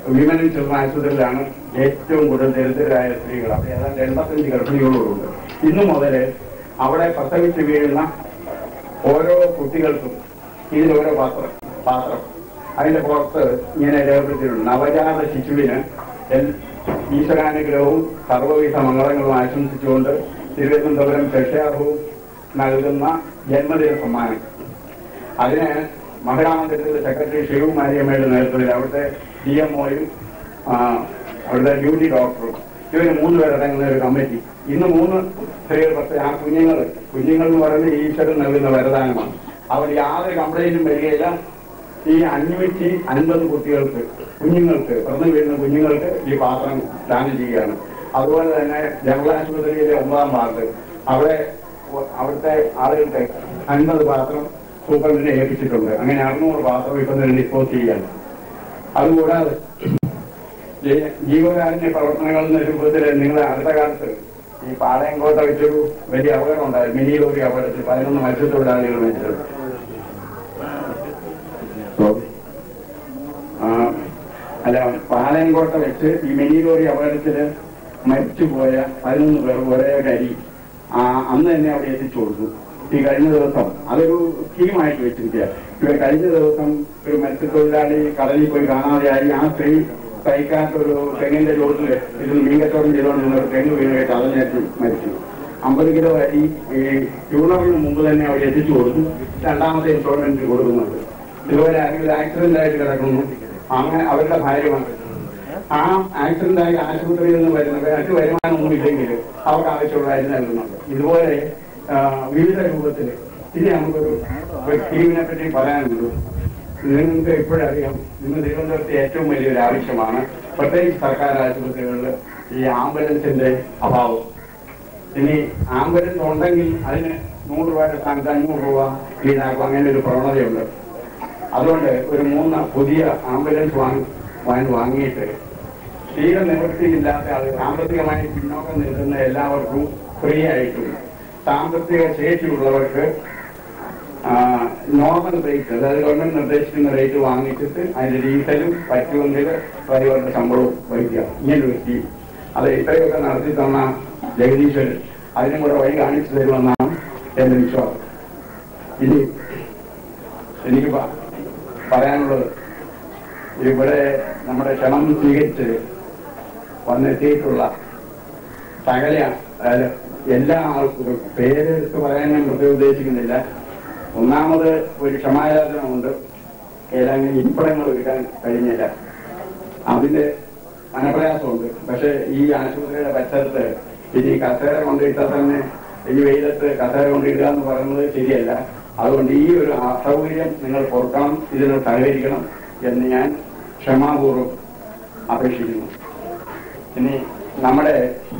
വിമൻ ആൻഡ് ചിൽഡ്രൻ ആശുപത്രിയിലാണ് ഏറ്റവും കൂടുതൽ ദരിദ്രരായ സ്ത്രീകൾ അവിടെ ഏതാണ്ട് എൺപത്തഞ്ച് ഗർഭിണികളോടുണ്ട് ഇന്നു മുതൽ അവിടെ പ്രസവിച്ച് വീഴുന്ന ഓരോ കുട്ടികൾക്കും ഇതിൽ ഓരോ പാത്രം പാത്രം അതിന്റെ പുറത്ത് ഇങ്ങനെ രേഖപ്പെടുത്തിയിട്ടുണ്ട് നവജാത ശിശുവിന് എൽ- ഈശ്വരാനുഗ്രഹവും സർവ്വവിധ മംഗളങ്ങളും ആശംസിച്ചുകൊണ്ട് തിരുവനന്തപുരം ശിക്ഷാർഹവും നൽകുന്ന ജന്മദിന സമ്മാനം അതിന് മഹിളാ മന്ദിരത്തിലെ സെക്രട്ടറി ശിവകുമാരിയമ്മയുടെ നേതൃത്വത്തിൽ അവിടുത്തെ ഡി എം ഒയും അവിടുത്തെ ഡ്യൂട്ടി ഡോക്ടറും ഇവര് മൂന്ന് പേരടങ്ങുന്ന ഒരു കമ്മിറ്റി ഇന്ന് മൂന്ന് സ്ത്രീകൾ പക്ഷേ ആ കുഞ്ഞുങ്ങൾ കുഞ്ഞുങ്ങൾ എന്ന് പറയുന്നത് ഈശ്വരൻ നൽകുന്ന വരദാനമാണ് അവർ യാതൊരു കംപ്ലൈന്റും വരികയില്ല ഈ അഞ്ഞൂറ്റി അൻപത് കുട്ടികൾക്ക് കുഞ്ഞുങ്ങൾക്ക് പിറന്നു വീഴുന്ന കുഞ്ഞുങ്ങൾക്ക് ഈ പാത്രം ദാനം ചെയ്യുകയാണ് അതുപോലെ തന്നെ ജനറൽ ആശുപത്രിയിലെ ഒമ്പതാം വാർഡ് അവിടെ അവിടുത്തെ ആളുകൾക്ക് അൻപത് പാത്രം സൂപ്രണ്ടിനെ ഏൽപ്പിച്ചിട്ടുണ്ട് അങ്ങനെ അറുന്നൂറ് പാത്രം ഇപ്പം തന്നെ ഡിസ്പോസ് ചെയ്യാണ് അതുകൂടാതെ ജീ- ജീവകാരുണ്യ പ്രവർത്തനങ്ങൾ എന്ന രൂപത്തിൽ നിങ്ങൾ അടുത്ത കാലത്ത് ഈ പാളയംകോട്ട വെച്ചൊരു വലിയ അപകടം ഉണ്ടായിരുന്നു മിനി ലോറി അപകടത്തിൽ പതിനൊന്ന് മത്സ്യത്തൊഴിലാളികൾ മരിച്ചത് സോറി. ആ, അല്ല പാളയംകോട്ട വെച്ച് ഈ മിനി ലോറി അപകടത്തില് മരിച്ചുപോയ പതിനൊന്ന് പേർ ഒരേ കരി ആ, അന്ന് തന്നെ അവിടെ എത്തിച്ചു കൊടുത്തു ഈ കഴിഞ്ഞ ദിവസം അതൊരു സ്കീമായിട്ട് വെച്ചിരിക്കുക ഇവർ കഴിഞ്ഞ ദിവസം ഒരു മത്സ്യത്തൊഴിലാളി കടലിൽ പോയി കാണാതെയായി ആ സ്ത്രീ കൈക്കാത്തൊരു തെങ്ങിന്റെ ചോട്ടിൽ ഇരുന്ന് മീൻ കച്ചവടം ചെയ്തുകൊണ്ടിരുന്ന ഒരു തെങ്ങ് വീണ് കടഞ്ഞേറ്റ് മരിച്ചു അമ്പത് കിലോ അരി ഈ ട്യൂണറിന് മുമ്പ് തന്നെ അവിടെ എത്തിച്ചു കൊടുത്തു രണ്ടാമത്തെ ഇൻസ്റ്റോൾമെന്റ് കൊടുക്കുന്നുണ്ട് ഇതുപോലെ ആരെങ്കിലും ആക്സിഡന്റ് ആയിട്ട് കിടക്കുന്നു അങ്ങനെ അവരുടെ ഭാര്യമാണ് ആ ആക്സിഡന്റ് ആയി ആശുപത്രിയിൽ നിന്ന് വരുന്നത് മറ്റു വരുമാനമൊന്നും ഇല്ലെങ്കിൽ അവർക്ക് ആവശ്യമുള്ള അരി നൽകുന്നുണ്ട് ഇതുപോലെ ആ, വിവിധ രൂപത്തിൽ ഇനി നമുക്കൊരു ഒരു ടീമിനെ പറ്റി പറയാനുള്ളൂ നിങ്ങൾക്ക് ഇപ്പോഴറിയാം ഇന്ന് തിരുവനന്തപുരത്ത് ഏറ്റവും വലിയൊരു ആവശ്യമാണ് പ്രത്യേകിച്ച് സർക്കാർ ആശുപത്രികളിൽ ഈ ആംബുലൻസിന്റെ അഭാവം ഇനി ആംബുലൻസ് ഉണ്ടെങ്കിൽ അതിന് നൂറ് രൂപയുടെ സ്ഥാനത്ത് അഞ്ഞൂറ് രൂപ ഈടാക്കും അങ്ങനെ ഒരു പ്രവണതയുണ്ട് അതുകൊണ്ട് ഒരു മൂന്ന് പുതിയ ആംബുലൻസ് വാങ്ങി വാങ്ങി വാങ്ങിയിട്ട് തീരെ നിവൃത്തിയില്ലാത്ത ആളുകൾ സാമ്പത്തികമായി പിന്നോക്കം നിൽക്കുന്ന എല്ലാവർക്കും ഫ്രീ ആയിട്ടും സാമ്പത്തിക ശേഷിയുള്ളവർക്ക് നോർമൽ റേറ്റ് അതായത് ഗവൺമെന്റ് നിർദ്ദേശിക്കുന്ന റേറ്റ് വാങ്ങിച്ചിട്ട് അതിന്റെ ഡീസലും പറ്റുമെങ്കിൽ ഡ്രൈവറുടെ ശമ്പളവും വഹിക്കുക ഇങ്ങനൊരു സ്കീം അത് ഇത്രയൊക്കെ നടത്തി തന്ന ജഗദീശൻ അതിനും കൂടെ വഴി കാണിച്ചു തരുമെന്നാണ് എന്റെ വിശ്വാസം ഇനി എനിക്ക് പ- പറയാനുള്ളത് ഇവിടെ നമ്മുടെ ക്ഷണം സ്വീകരിച്ച് വന്നെത്തിയിട്ടുള്ള സകല അതായത് എല്ലാ ആൾക്കും പേരെടുത്ത് പറയാൻ ഞാൻ പ്രത്യേകം ഉദ്ദേശിക്കുന്നില്ല ഒന്നാമത് ഒരു ക്ഷമായാചനമുണ്ട് ഏതാനും ഇരിപ്പിടങ്ങൾ ഒരുക്കാൻ കഴിഞ്ഞില്ല അതിന്റെ മനപ്രയാസമുണ്ട് പക്ഷെ ഈ ആശുപത്രിയുടെ പരിസരത്ത് ഇനി കസേര കൊണ്ടിട്ടാൽ തന്നെ ഈ വെയിലത്ത് കസേര കൊണ്ടിടുക എന്ന് പറയുന്നത് ശരിയല്ല അതുകൊണ്ട് ഈ ഒരു അസൗകര്യം നിങ്ങൾ പൊറുക്കണം ഇതിന് സഹകരിക്കണം എന്ന് ഞാൻ ക്ഷമാപൂർവ്വം അപേക്ഷിക്കുന്നു ഇനി നമ്മുടെ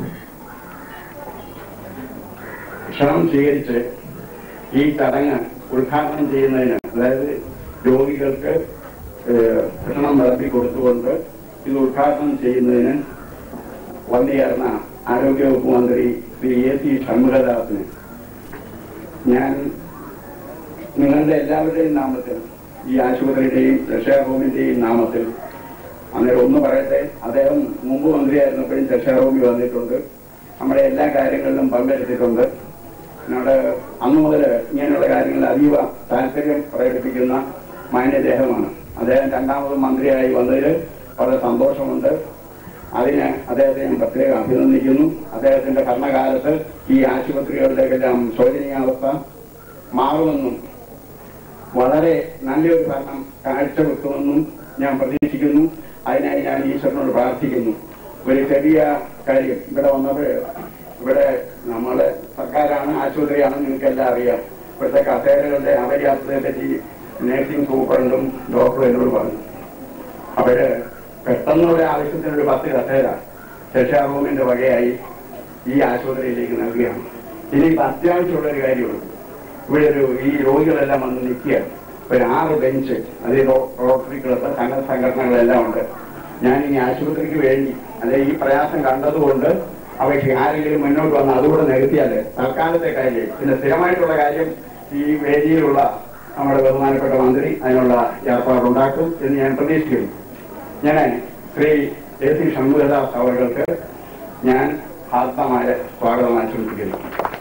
ക്ഷണം സ്വീകരിച്ച് ഈ ചടങ്ങ് ഉദ്ഘാടനം ചെയ്യുന്നതിന് അതായത് രോഗികൾക്ക് ഏഹ്, ഭക്ഷണം വിളമ്പി കൊടുത്തുകൊണ്ട് ഇത് ഉദ്ഘാടനം ചെയ്യുന്നതിന് വന്നുചേർന്ന ആരോഗ്യവകുപ്പ് മന്ത്രി ശ്രീ എ സി ഷൺമുഖദാസിന് ഞാൻ നിങ്ങളുടെ എല്ലാവരുടെയും നാമത്തിൽ ഈ ആശുപത്രിയുടെയും രക്ഷാ ഹോമിന്റെയും നാമത്തിൽ അന്നേരം ഒന്ന് പറയട്ടെ അദ്ദേഹം മുമ്പ് മന്ത്രിയായിരുന്നപ്പോഴും രക്ഷാ ഹോമി വന്നിട്ടുണ്ട് നമ്മുടെ എല്ലാ കാര്യങ്ങളിലും പങ്കെടുത്തിട്ടുണ്ട് നമ്മുടെ അന്നു മുതൽ ഇങ്ങനെയുള്ള കാര്യങ്ങളിൽ അതീവ താല്പര്യം പ്രകടിപ്പിക്കുന്ന മാന്യദേഹമാണ് അദ്ദേഹം രണ്ടാമത് മന്ത്രിയായി വന്നതിൽ വളരെ സന്തോഷമുണ്ട് അതിന് അദ്ദേഹത്തെ ഞാൻ പ്രത്യേകം അഭിനന്ദിക്കുന്നു അദ്ദേഹത്തിന്റെ ഭരണകാലത്ത് ഈ ആശുപത്രികളുടെയെല്ലാം ശോചനീയാവസ്ഥ മാറുമെന്നും വളരെ നല്ലൊരു ഭരണം കാഴ്ചവെക്കുമെന്നും ഞാൻ പ്രതീക്ഷിക്കുന്നു അതിനായി ഞാൻ ഈശ്വരനോട് പ്രാർത്ഥിക്കുന്നു ഒരു ചെറിയ കാര്യം ഇവിടെ വന്നപ്പോൾ ഇവിടെ നമ്മളെ സർക്കാരാണ് ആശുപത്രിയാണ് നിങ്ങൾക്കെല്ലാം അറിയാം ഇവിടുത്തെ കസേരകളുടെ അപര്യാപ്തതയെ പറ്റി നഴ്സിംഗ് സൂപ്രണ്ടും ഡോക്ടറും എന്നോട് പറഞ്ഞു അവര് പെട്ടെന്നുള്ള ആവശ്യത്തിന് ഒരു പത്ത് കസേര ശിക്ഷാഭൂമിന്റെ വകയായി ഈ ആശുപത്രിയിലേക്ക് നൽകുകയാണ് ഇനി ഇപ്പൊ അത്യാവശ്യമുള്ള ഒരു കാര്യമുള്ളൂ ഇവിടെ ഒരു ഈ രോഗികളെല്ലാം വന്ന് നിൽക്കുക ഒരു ആറ് ബെഞ്ച് അത് റോട്ടറി ക്ലബ്ബ് സന്നദ്ധ സംഘടനകളെല്ലാം ഉണ്ട് ഞാൻ ഈ ആശുപത്രിക്ക് വേണ്ടി അല്ലെ ഈ പ്രയാസം കണ്ടതുകൊണ്ട് അവയ്ക്ക് ആരെങ്കിലും മുന്നോട്ട് വന്ന് അതുകൂടെ നികത്തിയാല് തൽക്കാലത്തെ കാര്യം പിന്നെ സ്ഥിരമായിട്ടുള്ള കാര്യം ഈ വേദിയിലുള്ള നമ്മുടെ ബഹുമാനപ്പെട്ട മന്ത്രി അതിനുള്ള ഏർപ്പാടുണ്ടാക്കും എന്ന് ഞാൻ പ്രതീക്ഷിക്കുന്നു ഞാൻ ശ്രീ എ സി ഷൺമുഖദാസ് അവർക്ക് ഞാൻ ആത്മമായ സ്വാഗതം ആശംസിക്കുന്നു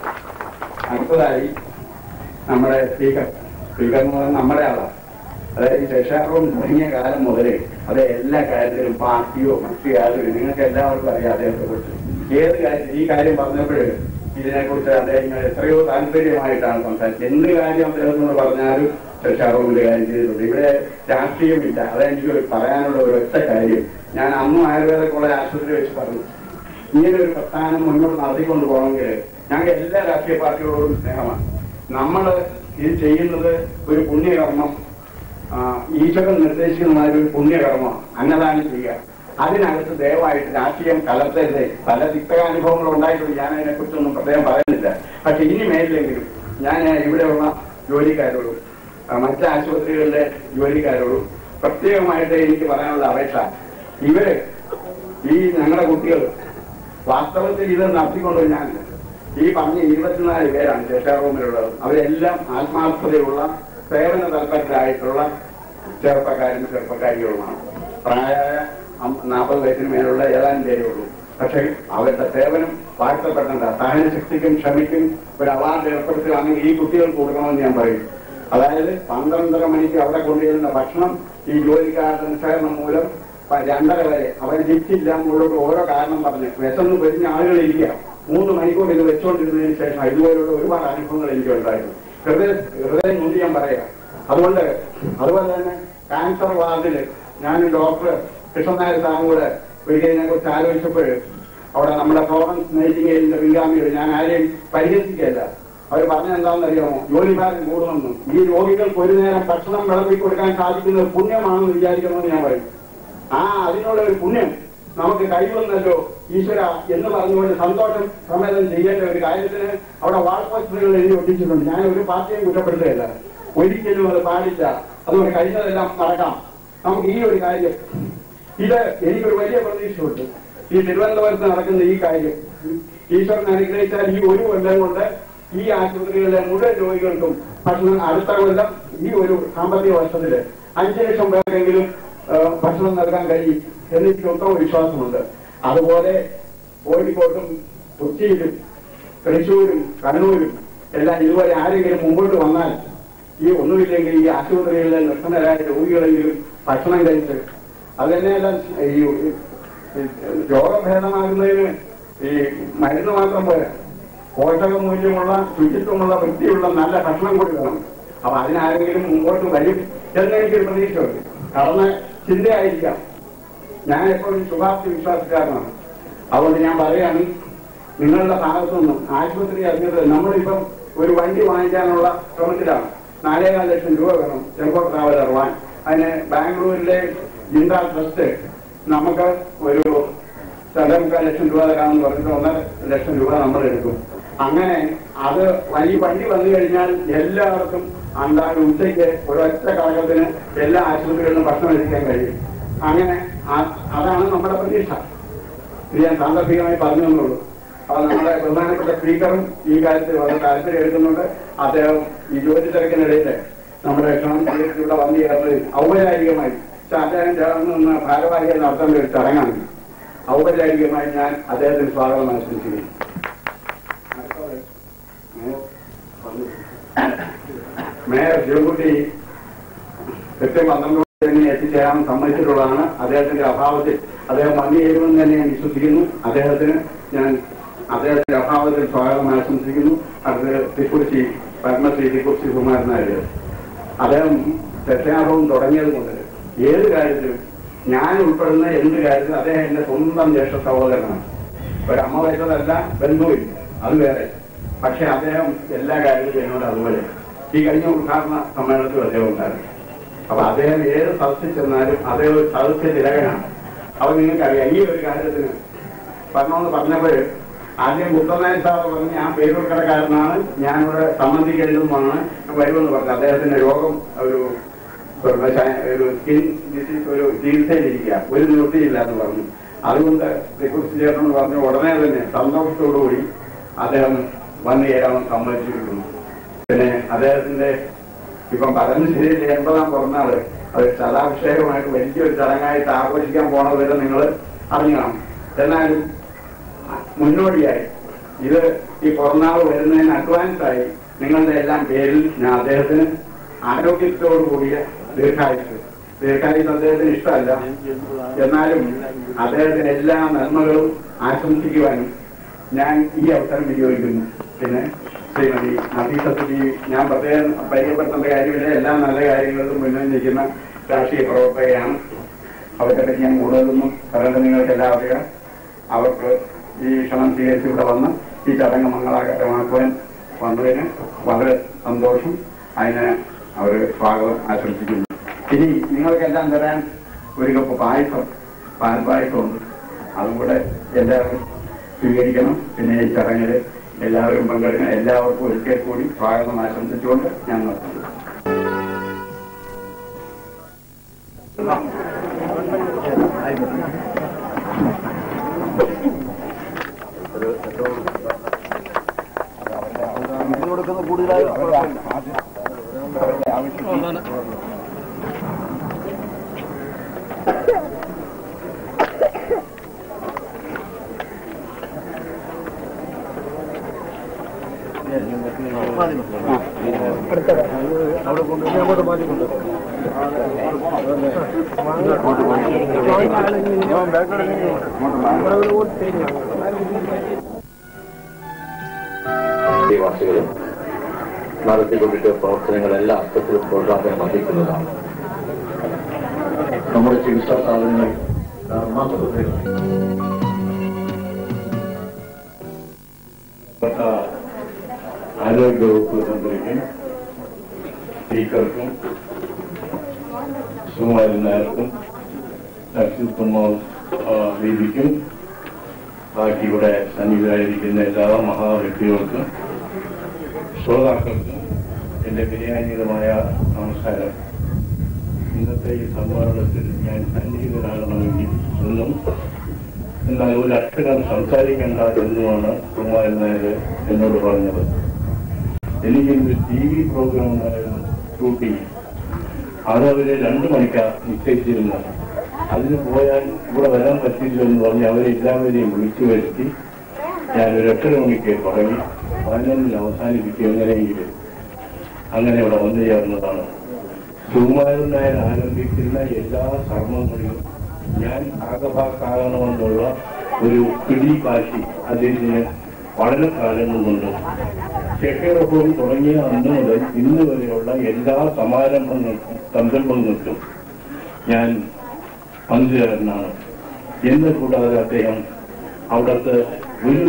അടുത്തതായി നമ്മുടെ സ്പീക്കർ സ്പീക്കർ എന്ന് പറയുന്നത് നമ്മുടെ ആളാണ് അതായത് ശേഷാറവും തുടങ്ങിയ കാലം മുതൽ അത് എല്ലാ കാര്യത്തിലും പാർട്ടിയോ മറ്റു യാതൊരു നിങ്ങൾക്ക് എല്ലാവർക്കും അറിയാം അദ്ദേഹത്തെ കുറിച്ച് ഏത് കാര്യം ഈ കാര്യം പറഞ്ഞപ്പോൾ ഇതിനെക്കുറിച്ച് അദ്ദേഹം എത്രയോ താല്പര്യമായിട്ടാണ് സംസാരിച്ചത് എന്ത് കാര്യം അദ്ദേഹത്തോട് പറഞ്ഞാലും ശേഷാറൂമിന്റെ കാര്യം ചെയ്തിട്ടുണ്ട് ഇവിടെ രാഷ്ട്രീയമില്ല അതെനിക്ക് പറയാനുള്ള ഒരു ഒറ്റ കാര്യം ഞാൻ അന്നും ആയുർവേദ കോളേജ് ആശുപത്രി വെച്ച് പറഞ്ഞു ഇങ്ങനെ ഒരു പ്രസ്ഥാനം മുന്നോട്ട് നടത്തിക്കൊണ്ട് പോകണമെങ്കിൽ ഞങ്ങൾക്ക് എല്ലാ രാഷ്ട്രീയ പാർട്ടികളോടും സ്നേഹമാണ് നമ്മൾ ഇത് ചെയ്യുന്നത് ഒരു പുണ്യകർമ്മം ആ, ഈശ്വരൻ നിർദ്ദേശിക്കുന്നതായ ഒരു പുണ്യകർമ്മം അന്നദാനം ചെയ്യുക അതിനകത്ത് ദയവായിട്ട് രാഷ്ട്രീയം കലർത്തരുത് പല തിക്തകാനുഭവങ്ങൾ ഉണ്ടായിട്ടുണ്ട് ഞാൻ അതിനെക്കുറിച്ചൊന്നും പ്രത്യേകം പറയുന്നില്ല പക്ഷെ ഇനി മേലിലെങ്കിലും ഞാൻ ഇവിടെയുള്ള ജോലിക്കാരോടും ആ, മറ്റ് ആശുപത്രികളിലെ ജോലിക്കാരോടും പ്രത്യേകമായിട്ട് എനിക്ക് പറയാനുള്ള അപേക്ഷ ഇവര് ഈ ഞങ്ങളുടെ കുട്ടികൾ വാസ്തവത്തിൽ ഇത് നടത്തിക്കൊണ്ട് ഞാൻ ഈ പറഞ്ഞ ഇരുപത്തിനാല് പേരാണ് ശേഷാറൂമിലുള്ളത് അവരെല്ലാം ആത്മാർത്ഥതയുള്ള സേവന തൽപരരായിട്ടുള്ള ചെറുപ്പക്കാരും ചെറുപ്പക്കാരികളുമാണ് പ്രായമായ നാൽപ്പത് വയസ്സിന് മേലുള്ള ഏതാനും പേരേ ഉള്ളൂ പക്ഷേ അവരുടെ സേവനം വാഴ്ത്തപ്പെടേണ്ട സഹനശക്തിക്കും ക്ഷമിക്കും ഒരു അവാർഡ് ഏർപ്പെടുത്തുകയാണെങ്കിൽ ഈ കുട്ടികൾക്ക് കൊടുക്കണമെന്ന് ഞാൻ പറയും അതായത് പന്ത്രണ്ടര മണിക്ക് അവിടെ കൊണ്ടുവരുന്ന ഭക്ഷണം ഈ ജോലിക്കാരുടെ നിസ്സഹരണം മൂലം പ- രണ്ടര വരെ അവർ ജിറ്റില്ല മുകളിലോട്ട് ഓരോ കാരണം പറഞ്ഞ് വിശന്ന് പെരിഞ്ഞ ആളുകൾ ഇരിക്കുക മൂന്ന് മണിക്കൂർ ഇത് വെച്ചുകൊണ്ടിരുന്നതിന് ശേഷം ഇതുപോലുള്ള ഒരുപാട് അനുഭവങ്ങൾ എനിക്ക് ഉണ്ടായിരുന്നു ഹൃദയ ഹൃദയം കൊണ്ട് ഞാൻ പറയാം അതുകൊണ്ട് അതുപോലെ തന്നെ ക്യാൻസർ വാർഡിൽ ഞാൻ ഡോക്ടർ കൃഷ്ണനായർ സാറും കൂടെ ഒരിക്കലിനെ കുറിച്ച് ആലോചിച്ചപ്പോൾ അവിടെ നമ്മുടെ ഫ്ലോറൻസ് നൈറ്റിംഗേലിന്റെ പിൻഗാമികൾ ഞാൻ ആരെയും പരിഹസിക്കല്ല അവർ പറഞ്ഞത് എന്താണെന്ന് അറിയാമോ ജോലിഭാരം കൂടുമെന്നും ഈ രോഗികൾക്ക് ഒരു നേരം ഭക്ഷണം വിളമ്പി കൊടുക്കാൻ സാധിക്കുന്നത് പുണ്യമാണെന്ന് വിചാരിക്കണമെന്ന് ഞാൻ പറയും ആ അതിനുള്ള ഒരു പുണ്യം നമുക്ക് കൈവന്നല്ലോ ഈശ്വര എന്ന് പറഞ്ഞുകൊണ്ട് സന്തോഷം സമേതം ചെയ്യേണ്ട ഒരു കാര്യത്തിന് അവിടെ വാൾപോസ്റ്ററുകൾ എഴുതി ഒട്ടിച്ചിട്ടുണ്ട് ഞാൻ ഒരു പാർട്ടിയും കുറ്റപ്പെടുത്തുകയല്ല ഒരിക്കലും അത് പാടില്ല അതുകൊണ്ട് കഴിഞ്ഞതെല്ലാം മറക്കാം നമുക്ക് ഈ ഒരു കാര്യം ഇത് എനിക്കൊരു വലിയ പ്രതീക്ഷയുണ്ട് ഈ തിരുവനന്തപുരത്ത് നടക്കുന്ന ഈ കാര്യം ഈശ്വരൻ അനുഗ്രഹിച്ചാൽ ഈ ഒരു കൊല്ലം കൊണ്ട് ഈ ആശുപത്രികളിലെ മുഴുവൻ രോഗികൾക്കും ഭക്ഷണം അടുത്ത കൊല്ലം ഈ ഒരു സാമ്പത്തിക വർഷത്തില് അഞ്ചു ലക്ഷം പേർക്കെങ്കിലും ആ, ഭക്ഷണം നൽകാൻ കഴിയും എന്നെനിക്ക് ഒത്തം വിശ്വാസമുണ്ട് അതുപോലെ കോഴിക്കോട്ടും കൊച്ചിയിലും തൃശ്ശൂരും കണ്ണൂരും എല്ലാം ഇതുവരെ ആരെങ്കിലും മുമ്പോട്ട് വന്നാൽ ഈ ഒന്നുമില്ലെങ്കിൽ ഈ ആശുപത്രികളിലെ നിർത്തനരായ രോഗികളെങ്കിലും ഭക്ഷണം കഴിച്ച് അത് തന്നെയല്ല ഈ ഈ രോഗം ഭേദമാകുന്നതിന് ഈ മരുന്ന് മാത്രം പോരാ പോഷക മൂല്യമുള്ള ശുചിത്വമുള്ള വൃത്തിയുള്ള നല്ല ഭക്ഷണം കൂടി വേണം അപ്പൊ അതിനാരെങ്കിലും മുമ്പോട്ട് വരും എന്നെനിക്കൊരു പ്രതീക്ഷയുണ്ട് കടന്ന ചിന്തയായിരിക്കാം ഞാൻ എപ്പോഴും ശുഭാപ്തി വിശ്വാസക്കാരനാണ് അതുകൊണ്ട് ഞാൻ പറയാണ് നിങ്ങളുടെ ഭാഗത്തു നിന്നും ആശുപത്രി അധികൃതർ നമ്മളിപ്പം ഒരു വണ്ടി വാങ്ങിക്കാനുള്ള ശ്രമത്തിലാണ് നാലേകാൽ ലക്ഷം രൂപ വേണം ടെമ്പോ ട്രാവലർ വാൻ അതിന് ബാംഗ്ലൂരിലെ ജിന്ദാ ട്രസ്റ്റ് നമുക്ക് ഒരു രണ്ടേ മുക്കാൽ ലക്ഷം രൂപ തരാമെന്ന് പറഞ്ഞിട്ട് ഒന്നര ലക്ഷം രൂപ നമ്മൾ എടുക്കും അങ്ങനെ അത് വലിയ വണ്ടി വന്നു കഴിഞ്ഞാൽ എല്ലാവർക്കും അന്താണ്ട് ഉച്ചയ്ക്ക് ഒരൊറ്റ കടകത്തിന് എല്ലാ ആശുപത്രികളിലും ഭക്ഷണം എത്തിക്കാൻ കഴിയും അങ്ങനെ ആ- അതാണ് നമ്മുടെ പ്രതീക്ഷ ഇത് ഞാൻ സാന്ദർഭികമായി പറഞ്ഞു എന്നുള്ളൂ അപ്പൊ നമ്മുടെ ബഹുമാനപ്പെട്ട സ്പീക്കറും ഈ കാര്യത്തിൽ വളരെ താല്പര്യം എടുക്കുന്നുണ്ട് അദ്ദേഹം ഈ ജോലി തിരക്കിനിടയിൽ നമ്മുടെ ക്ഷണം ഇവിടെ വന്നു ചേർന്നതിൽ ഔപചാരികമായി പക്ഷെ അദ്ദേഹം ചേർന്ന് നിന്ന് ഭാരവാഹികൾ നടത്തേണ്ട ഒരു ചടങ്ങാണ് ഔപചാരികമായി ഞാൻ അദ്ദേഹത്തിന് സ്വാഗതം ആശംസിക്കുന്നു അടുത്തത് മേയർ പറഞ്ഞു. മേയർ ശിവൻകുട്ടി കൃത്യം പന്ത്രണ്ട് മണി തന്നെ എത്തിച്ചേരാൻ സമ്മതിച്ചിട്ടുള്ളതാണ് അദ്ദേഹത്തിന്റെ അഭാവത്തിൽ അദ്ദേഹം വന്നു ചേരുമെന്ന് തന്നെ ഞാൻ വിശ്വസിക്കുന്നു അദ്ദേഹത്തിന് ഞാൻ അദ്ദേഹത്തിന്റെ അഭാവത്തിൽ സ്വാഗതം ആശംസിക്കുന്നു അടുത്ത് തിക്കുറിച്ചി പത്മശ്രീ തിക്കുറിച്ചി കുമാരൻ നായർ അദ്ദേഹം രക്ഷാഭവം തുടങ്ങിയത് മുതൽ ഏത് കാര്യത്തിലും ഞാൻ ഉൾപ്പെടുന്ന എന്ത് കാര്യത്തിലും അദ്ദേഹം എന്റെ സ്വന്തം ജ്യേഷ്ഠ സഹോദരനാണ് ഒരമ്മ വെച്ചതല്ല ബന്ധുവില്ല അത് വേറെ പക്ഷെ അദ്ദേഹം എല്ലാ കാര്യത്തിലും എന്നോട് അതുപോലെ ഈ കഴിഞ്ഞ ഉദ്ഘാടന സമ്മേളനത്തിൽ അദ്ദേഹം ഉണ്ടായിരുന്നു അപ്പൊ അദ്ദേഹം ഏത് സദസ്സിൽ ചെന്നാലും അദ്ദേഹം ഒരു സദസ്യ തിലകനാണ് അപ്പൊ നിങ്ങൾക്കറിയാം ഈ ഒരു കാര്യത്തിന് പറഞ്ഞോന്ന് പറഞ്ഞപ്പോൾ ആദ്യം മുത്തനായൻ സാർ പറഞ്ഞ് ഞാൻ പേരൂർക്കടക്കാരനാണ് ഞാനിവിടെ സംബന്ധിക്കേണ്ടതുമാണ് വരുമെന്ന് പറഞ്ഞു അദ്ദേഹത്തിന്റെ രോഗം ഒരു ഒരു ശ- ഒരു സ്കിൻ ഡിസീസ് ഒരു ചികിത്സയിലിരിക്കുക ഒരു നിവൃത്തിയില്ല എന്ന് പറഞ്ഞു അതുകൊണ്ട് റിക്വസ്റ്റ് ചെയ്യണമെന്ന് പറഞ്ഞു ഉടനെ തന്നെ സന്തോഷത്തോടുകൂടി അദ്ദേഹം വന്നു ചേരാമെന്ന് സമ്മതിച്ചിരിക്കുന്നു പിന്നെ അദ്ദേഹത്തിന്റെ ഇപ്പം പരമശ്ശേരിയിലെ എൺപതാം പിറന്നാള് അത് ശതാഭിഷേകമായിട്ട് വലിയൊരു ചടങ്ങായിട്ട് ആഘോഷിക്കാൻ പോണ വരെ നിങ്ങൾ അറിഞ്ഞു കാണും എന്നാലും മുന്നോടിയായി ഇത് ഈ പിറന്നാൾ വരുന്നതിന് അഡ്വാൻസ് ആയി നിങ്ങളുടെ എല്ലാം പേരിൽ ഞാൻ അദ്ദേഹത്തിന് ആരോഗ്യത്തോടു കൂടിയ ദീർഘായുസ് ദീർഘായുസ് അദ്ദേഹത്തിന് ഇഷ്ടമല്ല എന്നാലും അദ്ദേഹത്തിന് എല്ലാ നന്മകളും ആശംസിക്കുവാനും ഞാൻ ഈ അവസരം വിനിയോഗിക്കുന്നു പിന്നെ ശ്രീമതി നഫീസത്തുബി ഞാൻ പ്രത്യേകം പരിചയപ്പെടുത്തേണ്ട കാര്യമില്ല എല്ലാ നല്ല കാര്യങ്ങളിലും മുന്നിൽ നിൽക്കുന്ന രാഷ്ട്രീയ പ്രവർത്തകയാണ് അവരെ പറ്റി ഞാൻ കൂടുതലൊന്നും പറയേണ്ട നിങ്ങൾക്ക് എല്ലാം അറിയാം അവർക്ക് ഈ ക്ഷണം സ്വീകരിച്ച് ഇവിടെ വന്ന് ഈ ചടങ്ങ് മംഗളാകരമാക്കുവാൻ വന്നതിന് വളരെ സന്തോഷം അതിന് അവർ സ്വാഗതം ആശംസിക്കുന്നു ഇനി നിങ്ങൾക്കെല്ലാം തരാൻ ഒരു കപ്പ് പായസം പാൽപായസമുണ്ട് അതും കൂടെ എല്ലാവരും സ്വീകരിക്കണം പിന്നെ ഈ ചടങ്ങിൽ എല്ലാവരും പങ്കെടുക്കണം എല്ലാവർക്കും ഒരിക്കൽ കൂടി സ്വാഗതം ആശംസിച്ചുകൊണ്ട് ഞാൻ നിർത്തുന്നു വാസികളും നടത്തിക്കൊണ്ടിട്ട് പ്രവർത്തനങ്ങൾ എല്ലാ അർത്ഥത്തിലും പ്രോത്സാഹനം വഹിക്കുന്നതാണ് നമ്മുടെ ചികിത്സാ സാധനങ്ങൾ ധർമാസത്തിൽ ആരോഗ്യവകുപ്പ് മന്ത്രിക്കും സ്പീക്കർക്കും സുകുമാരൻ നായർക്കും നരസിംഹമോ വേദിക്കും ബാക്കി ഇവിടെ സന്നിഹിതരായിരിക്കുന്ന എല്ലാ മഹാവ്യക്തികൾക്കും ശ്രോതാക്കൾക്കും എന്റെ വിനയാന്വിതമായ നമസ്കാരം ഇന്നത്തെ ഈ സമ്മേളനത്തിൽ ഞാൻ സന്നിഹിതരാകണമെങ്കിൽ എന്നും എന്നാൽ ഒരു അക്ഷരം സംസാരിക്കേണ്ട എന്നുമാണ് കുമാരൻ നായർ എന്നോട് പറഞ്ഞത് എനിക്കൊരു ടി വി പ്രോഗ്രാം ഉണ്ടായിരുന്നു ഷൂട്ടിംഗ് അത് അവര് രണ്ടു മണിക്കാ നിശ്ചയിച്ചിരുന്നത് അതിന് പോയാൽ ഇവിടെ വരാൻ പറ്റില്ല എന്ന് പറഞ്ഞ് അവരെ എല്ലാവരെയും വിളിച്ചു വരുത്തി ഞാൻ ഒരു എട്ടര മണിക്ക് തുടങ്ങി പതിനൊന്നിൽ അവസാനിപ്പിക്കും എങ്ങനെയെങ്കിലും അങ്ങനെ ഇവിടെ വന്നു ചേർന്നതാണ് സുകുമാരൻ നായർ ആരംഭിക്കുന്ന എല്ലാ കർമ്മങ്ങളിലും ഞാൻ ഭാഗഭാക്കാകണമെന്നുള്ള ഒരു പിടികാശി അദ്ദേഹത്തിന് വളരെ കാലങ്ങളുണ്ട് ചെക്കേറോപ്പവും തുടങ്ങിയ അന്ന് മുതൽ ഇന്ന് വരെയുള്ള എല്ലാ സമാരംഭങ്ങൾക്കും സംരംഭങ്ങൾക്കും ഞാൻ പങ്കുചേരനാണ് എന്ന് കൂടാതെ അദ്ദേഹം അവിടുത്തെ ഒരു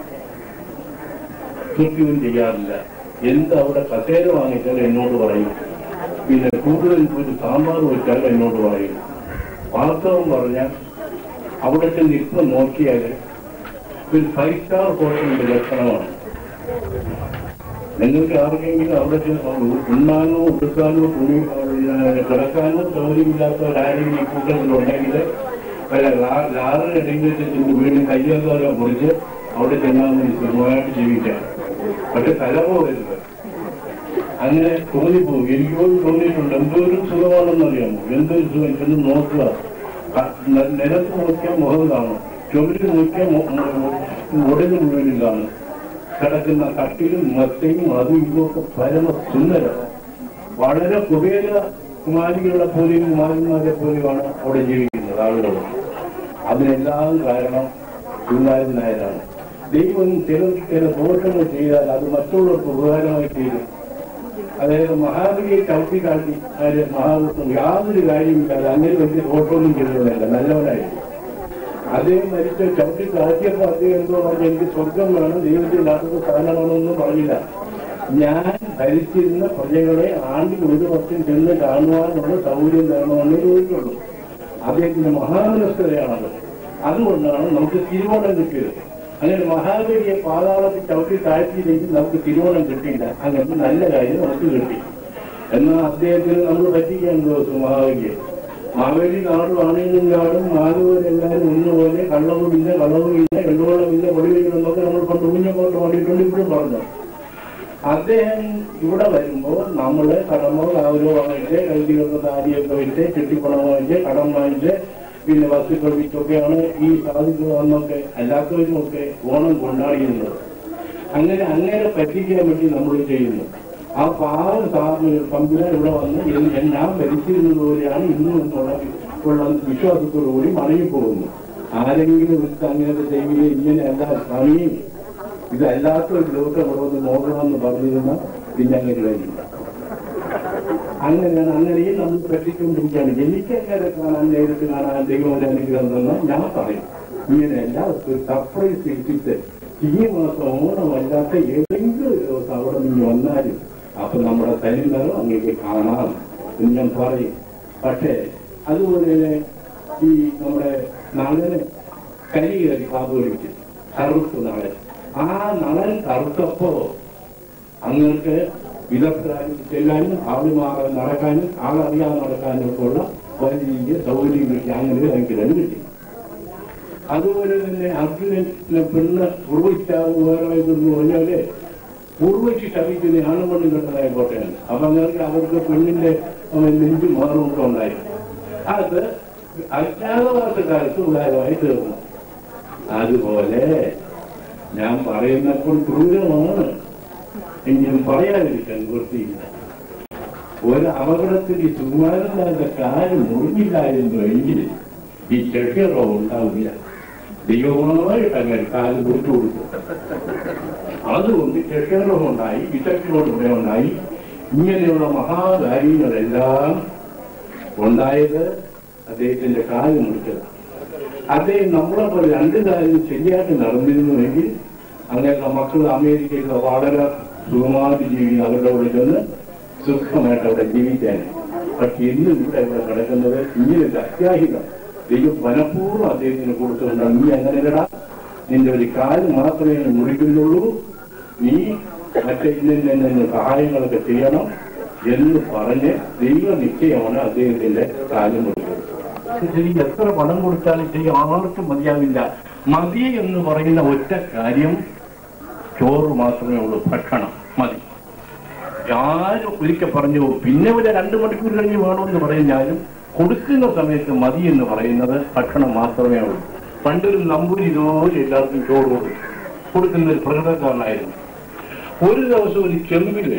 കൃത്യവും ചെയ്യാറില്ല എന്ത് അവിടെ കസേര വാങ്ങിച്ചാൽ എന്നോട് പറയും പിന്നെ കൂടുതൽ ഒരു സാമ്പാർ വെച്ചാൽ എന്നോട് പറയും വാസ്തവം പറഞ്ഞാൽ അവിടെ ചെന്ന് നോക്കിയാൽ ഒരു ഫൈവ് സ്റ്റാർ ഹോട്ടലിന്റെ ലക്ഷണമാണ് നിങ്ങൾക്ക് ആർക്കെങ്കിലും അവിടെ ചെന്ന് ഉണ്ണാനോ ഉടുക്കാനോ തുണി ഏഹ്, കിടക്കാനോ സൗകര്യമില്ലാത്തവരാരെങ്കിലും ഈ കൂട്ടത്തിലുണ്ടെങ്കിൽ വല്ല ലാറിനിടയിൽ ചെന്ന് വീട് കയ്യാകാലോ കുറിച്ച് അവിടെ ചെന്നാൽ മതി സുഖമായിട്ട് ജീവിക്കാം പക്ഷെ തല പോകരുത് അങ്ങനെ തോന്നിപ്പോകും എനിക്ക് പോലും തോന്നിയിട്ടുണ്ട് എന്തോരം സുഖമാണെന്നറിയാമോ എന്തൊരു സുഖം ചെന്ന് നോക്കുക ക- ന- നിലത്ത് നോക്കിയാൽ മുഖം കാണും ചുവരിൽ നോക്കിയാൽ ഉടനെ മുഴുവനും കാണും കിടക്കുന്ന കട്ടിലും മത്തയും അതും ഇതുമൊക്കെ പരമ സുന്ദരം വളരെ കുബേര കുമാരികളെ പോലെയും കുമാരന്മാരെ പോലെയുമാണ് അവിടെ ജീവിക്കുന്നത് ആളുകൾ അതിനെല്ലാം കാരണം സുന്ദരൻ നായരാണ് ദൈവം ചിലർക്ക് ചില ദോഷങ്ങൾ ചെയ്താൽ അത് മറ്റുള്ളവർക്ക് ഉപകാരമായി തീരും അതായത് മഹാബലിയെ ചവിട്ടി കാട്ടി ആര് മഹാവിഷ്ണു യാതൊരു കാര്യമില്ലാതെ അങ്ങനെ വലിയ ദോഷമൊന്നും ചെയ്തതല്ല നല്ലവനായിരുന്നു അദ്ദേഹം മരിച്ച ചവിട്ടി കാട്ടിയപ്പോൾ അദ്ദേഹം എന്തോ പറഞ്ഞു എനിക്ക് സ്വർഗം വേണം ദൈവത്തിന്റെ നാട്ടിൽ സ്ഥാനമാണെന്നൊന്നും പറഞ്ഞില്ല ഞാൻ ഭരിച്ചിരുന്ന പ്രജകളെ ആണ്ടിൽ ഒരു വർഷം ചെന്ന് കാണുവാനുള്ള സൗകര്യം തരണമെന്നേ ചോദിക്കുള്ളൂ അദ്ദേഹത്തിന്റെ മഹാമനസ്കതയാണത് അതുകൊണ്ടാണ് നമുക്ക് തിരുവോണം കിട്ടിയത് അങ്ങനെ മഹാബലിയെ പാതാളത്തിൽ ചവിട്ടി താഴ്ത്തിയില്ലെങ്കിൽ നമുക്ക് തിരുവോണം കിട്ടിയില്ല അങ്ങനെ നല്ല കാര്യം നമുക്ക് കിട്ടി എന്നാൽ അദ്ദേഹത്തിന് നമ്മൾ പറ്റിക്കാൻ ദിവസം മഹാബലിയെ മാവേലി നാടും ആണെങ്കിലും നാടും മാധവരെല്ലാവരും ഒന്നുപോലെ കള്ളവുമില്ല കളവുമില്ല വെള്ളുവെള്ളമില്ല ഒളിവില്ല എന്നൊക്കെ നമ്മൾ പണ്ട് ഊഞ്ഞക്കോട്ട് പാടിയിട്ടുണ്ട് ഇപ്പോഴും പറഞ്ഞു അദ്ദേഹം ഇവിടെ വരുമ്പോൾ നമ്മള് കടമോ കാവലോ വാങ്ങിച്ച് കഴുതിലൊക്കെ താരിയൊക്കെ വെച്ച് ചുറ്റിപ്പണം വാങ്ങിച്ച് കടം വാങ്ങിച്ച് പിന്നെ വസ്തുക്കൾ വിറ്റൊക്കെയാണ് ഈ സാധിക്കുന്നതെന്നൊക്കെ അല്ലാത്തവരുമൊക്കെ ഓണം കൊണ്ടാടിയിരുന്നത് അങ്ങനെ അങ്ങനെ പറ്റിക്കാൻ വേണ്ടി നമ്മൾ ചെയ്യുന്നു ആ പാവം തമ്പുരാൻ ഇവിടെ വന്ന് എൻ- ഞാൻ ഭരിച്ചിരുന്നത് പോലെയാണ് ഇന്നും എന്നുള്ള ഉള്ള വിശ്വാസത്തോടുകൂടി മടങ്ങിപ്പോകുന്നു ആരെങ്കിലും വിളിച്ച് അങ്ങനത്തെ ചെയ്യില്ല ഇങ്ങനെ അല്ല സ്വാമിയും ഇതല്ലാത്ത ഒരു ലോകം ഇവിടെ വന്ന് നോക്കണമെന്ന് പറഞ്ഞിരുന്ന പിന്നെ അങ്ങനെ കഴിയില്ല അങ്ങനെയാണ് അങ്ങനെയും നമ്മൾ പറ്റിക്കൊണ്ടിരിക്കുകയാണ് എനിക്ക് അങ്ങനെ കാണാൻ നേരിട്ട് കാണാൻ ദൈവം ഒരു അനുഗ്രഹം തന്നാൽ ഞാൻ പറയും ഇങ്ങനെയല്ല ഒരു സർപ്രൈസ് ഇട്ടിട്ട് ഈ മാസം ഓണമല്ലാത്ത ഏതെങ്കിലും ഒരു ദിവസം അവിടെ നിന്ന് വന്നാലും അപ്പൊ നമ്മുടെ തനിമകൾ അങ്ങേക്ക് കാണാം എന്ന് ഞാൻ പറയും പക്ഷേ അതുപോലെ തന്നെ ഈ നമ്മുടെ നളന് കരി കയറി കാപ്പ് കഴിച്ചു കറുപ്പ് നളൻ ആ നളൻ കറുത്തപ്പോ അങ്ങർക്ക് വിദഗ്ധരായി ചെല്ലാനും ആളുമാറെ നടക്കാനും ആളറിയാതെ നടക്കാനും ഒക്കെ ഉള്ള വലിയ സൗകര്യം കിട്ടി അങ്ങനെ എനിക്ക് രണ്ട് കിട്ടി അതുപോലെ തന്നെ അർജുനനെ പെണ്ണ് പൂർവ്വയിച്ചാവുകയെന്ന് പറഞ്ഞാല് പൂർവ്വയ്ക്ക് ശമിക്കുന്ന ആണുപെണ്ണും കണ്ടതായ കോട്ടയാണ് അപ്പൊ അങ്ങനെ അവർക്ക് പെണ്ണിന്റെ ഉം, നെഞ്ചു മാറുമൊക്കെ ഉണ്ടായി അത് അജ്ഞാതവാസക്കാലത്ത് ഉപകാരമായി തീർന്നു അതുപോലെ ഞാൻ പറയുന്നപ്പോൾ ക്രൂരമാണ് എങ്കിലും പറയാതിരിക്കാൻ വൃത്തിയില്ല ഒരു അപകടത്തിൽ ഈ സുകുമാരനാഥ കാല് മുറിഞ്ഞില്ലായിരുന്നു എങ്കിൽ ഈ ചെട്ടിയറോ ഉണ്ടാവില്ല ദൈവഗുണമായിട്ട് അങ്ങനെ കാല് മുറിച്ചു കൊടുത്തു അതുകൊണ്ട് ചെട്ടിയറോ ഉണ്ടായി വിശക്കിനോടുകൂടെ ഉണ്ടായി ഇങ്ങനെയുള്ള മഹാകാര്യങ്ങളെല്ലാം ഉണ്ടായത് അദ്ദേഹത്തിന്റെ കാല് മുറിച്ചത് അദ്ദേഹം നമ്മളെ പോലെ രണ്ട് കാര്യം ശരിയായിട്ട് നടന്നിരുന്നുവെങ്കിൽ അങ്ങനെയുള്ള മക്കൾ അമേരിക്കയിൽ വളരെ സുഖമായിട്ട് ജീവിക്കുന്ന അവരുടെ കൂടെ ചെന്ന് സുഖമായിട്ട് അവിടെ ജീവിക്കാൻ പക്ഷെ ഇന്നും ഇവിടെ ഇവിടെ കിടക്കുന്നത് ഇങ്ങനൊരു അത്യാഹിതം ദൈവം മനഃപൂർവ്വം അദ്ദേഹത്തിന് കൊടുത്തുകൊണ്ടാണ് നീ അങ്ങനെയല്ലടാ നിന്റെ ഒരു കാല് മാത്രമേ നീ മുറിക്കുന്നുള്ളൂ നീ മറ്റേ ഇന്ന ഇന്ന സഹായങ്ങളൊക്കെ ചെയ്യണം എന്ന് പറഞ്ഞ് ദൈവ നിശ്ചയമാണ് അദ്ദേഹത്തിന്റെ കാല് മുറിക്കുന്നത് ശരി എത്ര പണം കൊടുത്താലും ശരി ആർക്കും മതിയാവില്ല മതി എന്ന് പറയുന്ന ഒറ്റ കാര്യം ചോറ് മാത്രമേ ഉള്ളൂ ഭക്ഷണം മതി ആരും ഒരിക്കൽ പറഞ്ഞു പിന്നെ ഒരു രണ്ടു മണിക്കൂർ കഴിഞ്ഞ് വേണമെന്ന് പറഞ്ഞാലും കൊടുക്കുന്ന സമയത്ത് മതി എന്ന് പറയുന്നത് ഭക്ഷണം മാത്രമേ ഉള്ളൂ പണ്ടൊരു നമ്പൂരി ഇതുപോലെ എല്ലാവർക്കും ചോറ് കൊടുക്കും കൊടുക്കുന്ന ഒരു പ്രകടനക്കാരനായിരുന്നു ഒരു ദിവസം ഒരു ചെമ്പില്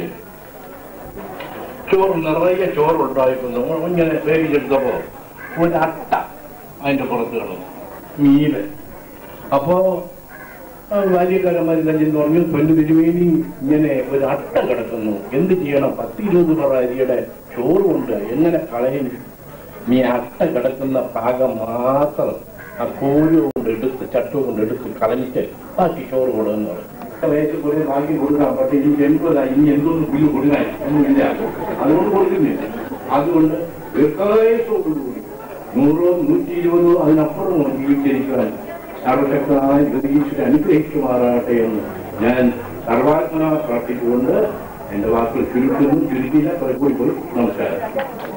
ചോറ് നിറയെ ചോറ് ഉണ്ടായിരുന്നു ഇങ്ങനെ വേവിച്ചെടുത്തപ്പോ ഒരു അട്ട അതിന്റെ പുറത്ത് കിടന്നു മീന് അപ്പോ ആ ബാല്യക്കാരന്മാർ കഞ്ചെന്ന് പറഞ്ഞു പെണ്ണു തിരുവേനി ഇങ്ങനെ ഒരു അട്ട കിടക്കുന്നു എന്ത് ചെയ്യണം പത്ത് ഇരുപത് പറ അരിയുടെ ചോറുണ്ട് എങ്ങനെ കളയും നീ അട്ട കിടക്കുന്ന ഭാഗം മാത്രം ആ കോഴി കൊണ്ട് എടുത്ത് ചട്ട കൊണ്ട് എടുത്ത് കളഞ്ഞിട്ട് ബാക്കി ചോറ് കൊടുക്കുന്നു വയസ്സിൽ കുറെ ബാക്കി കൊടുക്കാം പക്ഷെ ഇനി ജന്മത ഇനി എന്തോന്ന് പുല്ല് കൊടുക്കാൻ ഒന്നുമില്ല അതുകൊണ്ട് കൊടുക്കുന്നില്ല അതുകൊണ്ട് ദീർഘായുസോടുകൂടി നൂറോ നൂറ്റി ഇരുപതോ അതിനപ്പുറമോ ജീവിച്ചിരിക്കുവാൻ സർവശക്തനായ ജ്യോതിഷനെ അനുഗ്രഹിക്കുമാറാകട്ടെ എന്ന് ഞാൻ സർവാത്മന പ്രാർത്ഥിച്ചുകൊണ്ട് എന്റെ വാക്കുകൾ ചുരുക്കുന്നു ചുരുക്കില്ല കുറെ കൂടി പോയി നമസ്കാരം